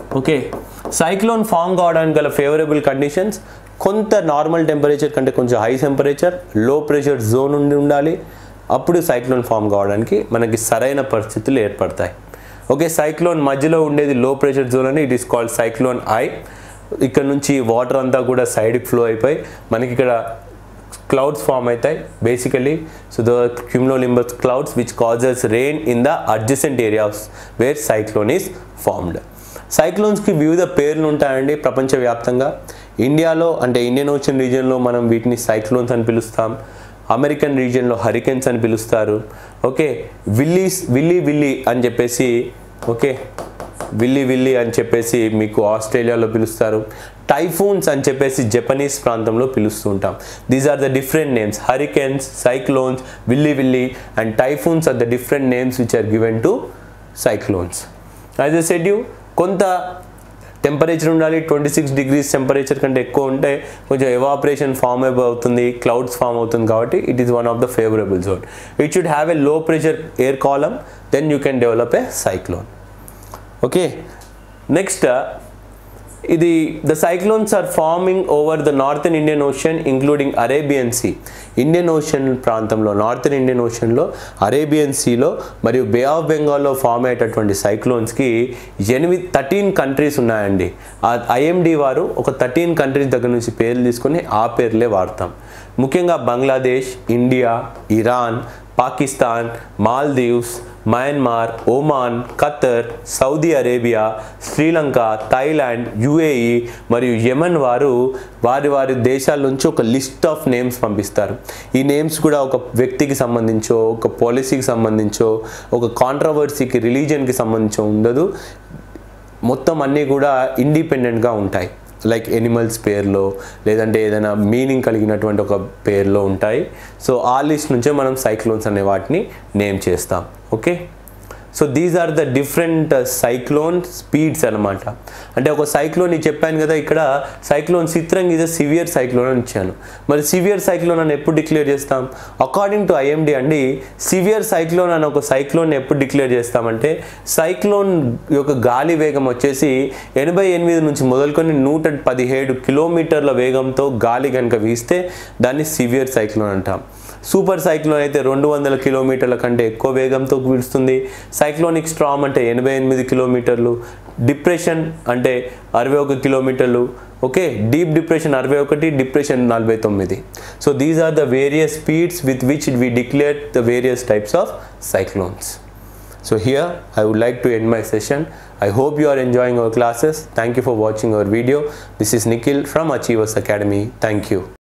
ఓకే సైక్లోన్ ఫామ్ కావడానికి గల ఫేవరబుల్ కండిషన్స్ కొంత నార్మల్ టెంపరేచర్ కంటే కొంచెం high temperature low pressure zone ఉండి ఉండాలి అప్పుడు సైక్లోన్ ఫామ్ కావడానికి మనకి సరైన పరిస్థితులు ఏర్పడతాయి ఓకే సైక్లోన్ మధ్యలో ఉండేది లో ప్రెషర్ జోన్ అని it is called cyclone eye ఇక్కడ నుంచి వాటర్ అంతా కూడా సైడ్కి ఫ్లో అయిపోయి మనకి ఇక్కడ క్లౌడ్స్ ఫామ్ అవుతాయి basically so the cumulonimbus clouds which causes rain in the adjacent areas where cyclone is formed సైక్లోన్స్కి వివిధ పేర్లు ఉంటాయండి ప్రపంచవ్యాప్తంగా ఇండియాలో అంటే ఇండియన్ ఓషన్ రీజియన్లో మనం వీటిని సైక్లోన్స్ అని పిలుస్తాం అమెరికన్ రీజియన్లో హరికెన్స్ అని పిలుస్తారు ఓకే విల్లీస్ విల్లీ విల్లీ అని చెప్పేసి ఓకే విల్లి విల్లి అని చెప్పేసి మీకు ఆస్ట్రేలియాలో పిలుస్తారు టైఫూన్స్ అని చెప్పేసి జపనీస్ ప్రాంతంలో పిలుస్తూ ఉంటాం these are the different names hurricanes cyclones willy willy and typhoons are the different names which are given to cyclones as I said you కొంత టెంపరేచర్ ఉండాలి ట్వంటీ సిక్స్ డిగ్రీస్ టెంపరేచర్ కంటే ఎక్కువ ఉంటే కొంచెం ఎవాపరేషన్ ఫామ్ అవుతుంది clouds form అవుతుంది కాబట్టి it is one of the favourable zone it should have a low pressure air column then you can develop a cyclone okay next ఇది the cyclones are forming over the northern Indian ocean including Arabian sea Indian ocean ప్రాంతంలో northern Indian ఓషన్లో Arabian సీలో మరియు bay of బెంగాల్లో form అయ్యేటటువంటి సైక్లోన్స్కి ఎనిమిది thirteen countries ఉన్నాయండి ఆ ఐఎండి వారు ఒక థర్టీన్ కంట్రీస్ దగ్గర నుంచి పేర్లు తీసుకొని ఆ పేర్లే వాడతాం ముఖ్యంగా Bangladesh India Iran Pakistan Maldives Myanmar Oman Qatar Saudi Arabia Sri Lanka Thailand UAE మరియు యెమెన్ వారు వారి వారి దేశాల నుంచి ఒక లిస్ట్ ఆఫ్ నేమ్స్ పంపిస్తారు ఈ నేమ్స్ కూడా ఒక వ్యక్తికి సంబంధించో ఒక పాలసీకి సంబంధించో ఒక కాంట్రవర్సీకి రిలీజియన్కి సంబంధించో ఉండదు మొత్తం అన్నీ కూడా ఇండిపెండెంట్గా ఉంటాయి లైక్ ఎనిమల్స్ పేర్లో లేదంటే ఏదైనా మీనింగ్ కలిగినటువంటి ఒక పేర్లో ఉంటాయి సో ఆ లిస్ట్ నుంచే మనం సైక్లోన్స్ అనే వాటిని నేమ్ చేస్తాం okay so these are the different cyclone speeds అనమాట అంటే ఒక సైక్లోన్ నేను చెప్పాను కదా ఇక్కడ సైక్లోన్ చిత్రంగా ఇది సివియర్ సైక్లోన్ అని ఇచ్చాను మరి సివియర్ సైక్లోన్ అని ఎప్పుడు డిక్లేర్ చేస్తాం అకార్డింగ్ టు ఐఎండి అండి సివియర్ సైక్లోన్ అని ఒక సైక్లోన్ ఎప్పుడు డిక్లేర్ చేస్తామంటే సైక్లోన్ యొక్క గాలి వేగం వచ్చేసి ఎనభై ఎనిమిది నుంచి మొదలుకొని నూట పదిహేడు కిలోమీటర్ల వేగంతో గాలి కనుక వీస్తే దాన్ని సివియర్ సైక్లోన్ అంటాం సూపర్ సైక్లోన్ అయితే రెండు వందల కిలోమీటర్ల కంటే ఎక్కువ వేగంతో వీడుస్తుంది సైక్లోనిక్ స్ట్రామ్ అంటే ఎనభై ఎనిమిది కిలోమీటర్లు డిప్రెషన్ అంటే అరవై ఒక కిలోమీటర్లు ఓకే డీప్ డిప్రెషన్ అరవై ఒకటి డిప్రెషన్ నలభై తొమ్మిది so these are the various speeds with which we declare the various types of cyclones So here I would like to end my session. I hope you are enjoying our classes. Thank you for watching our video. This is Nikhil from Achievers Academy. Thank you.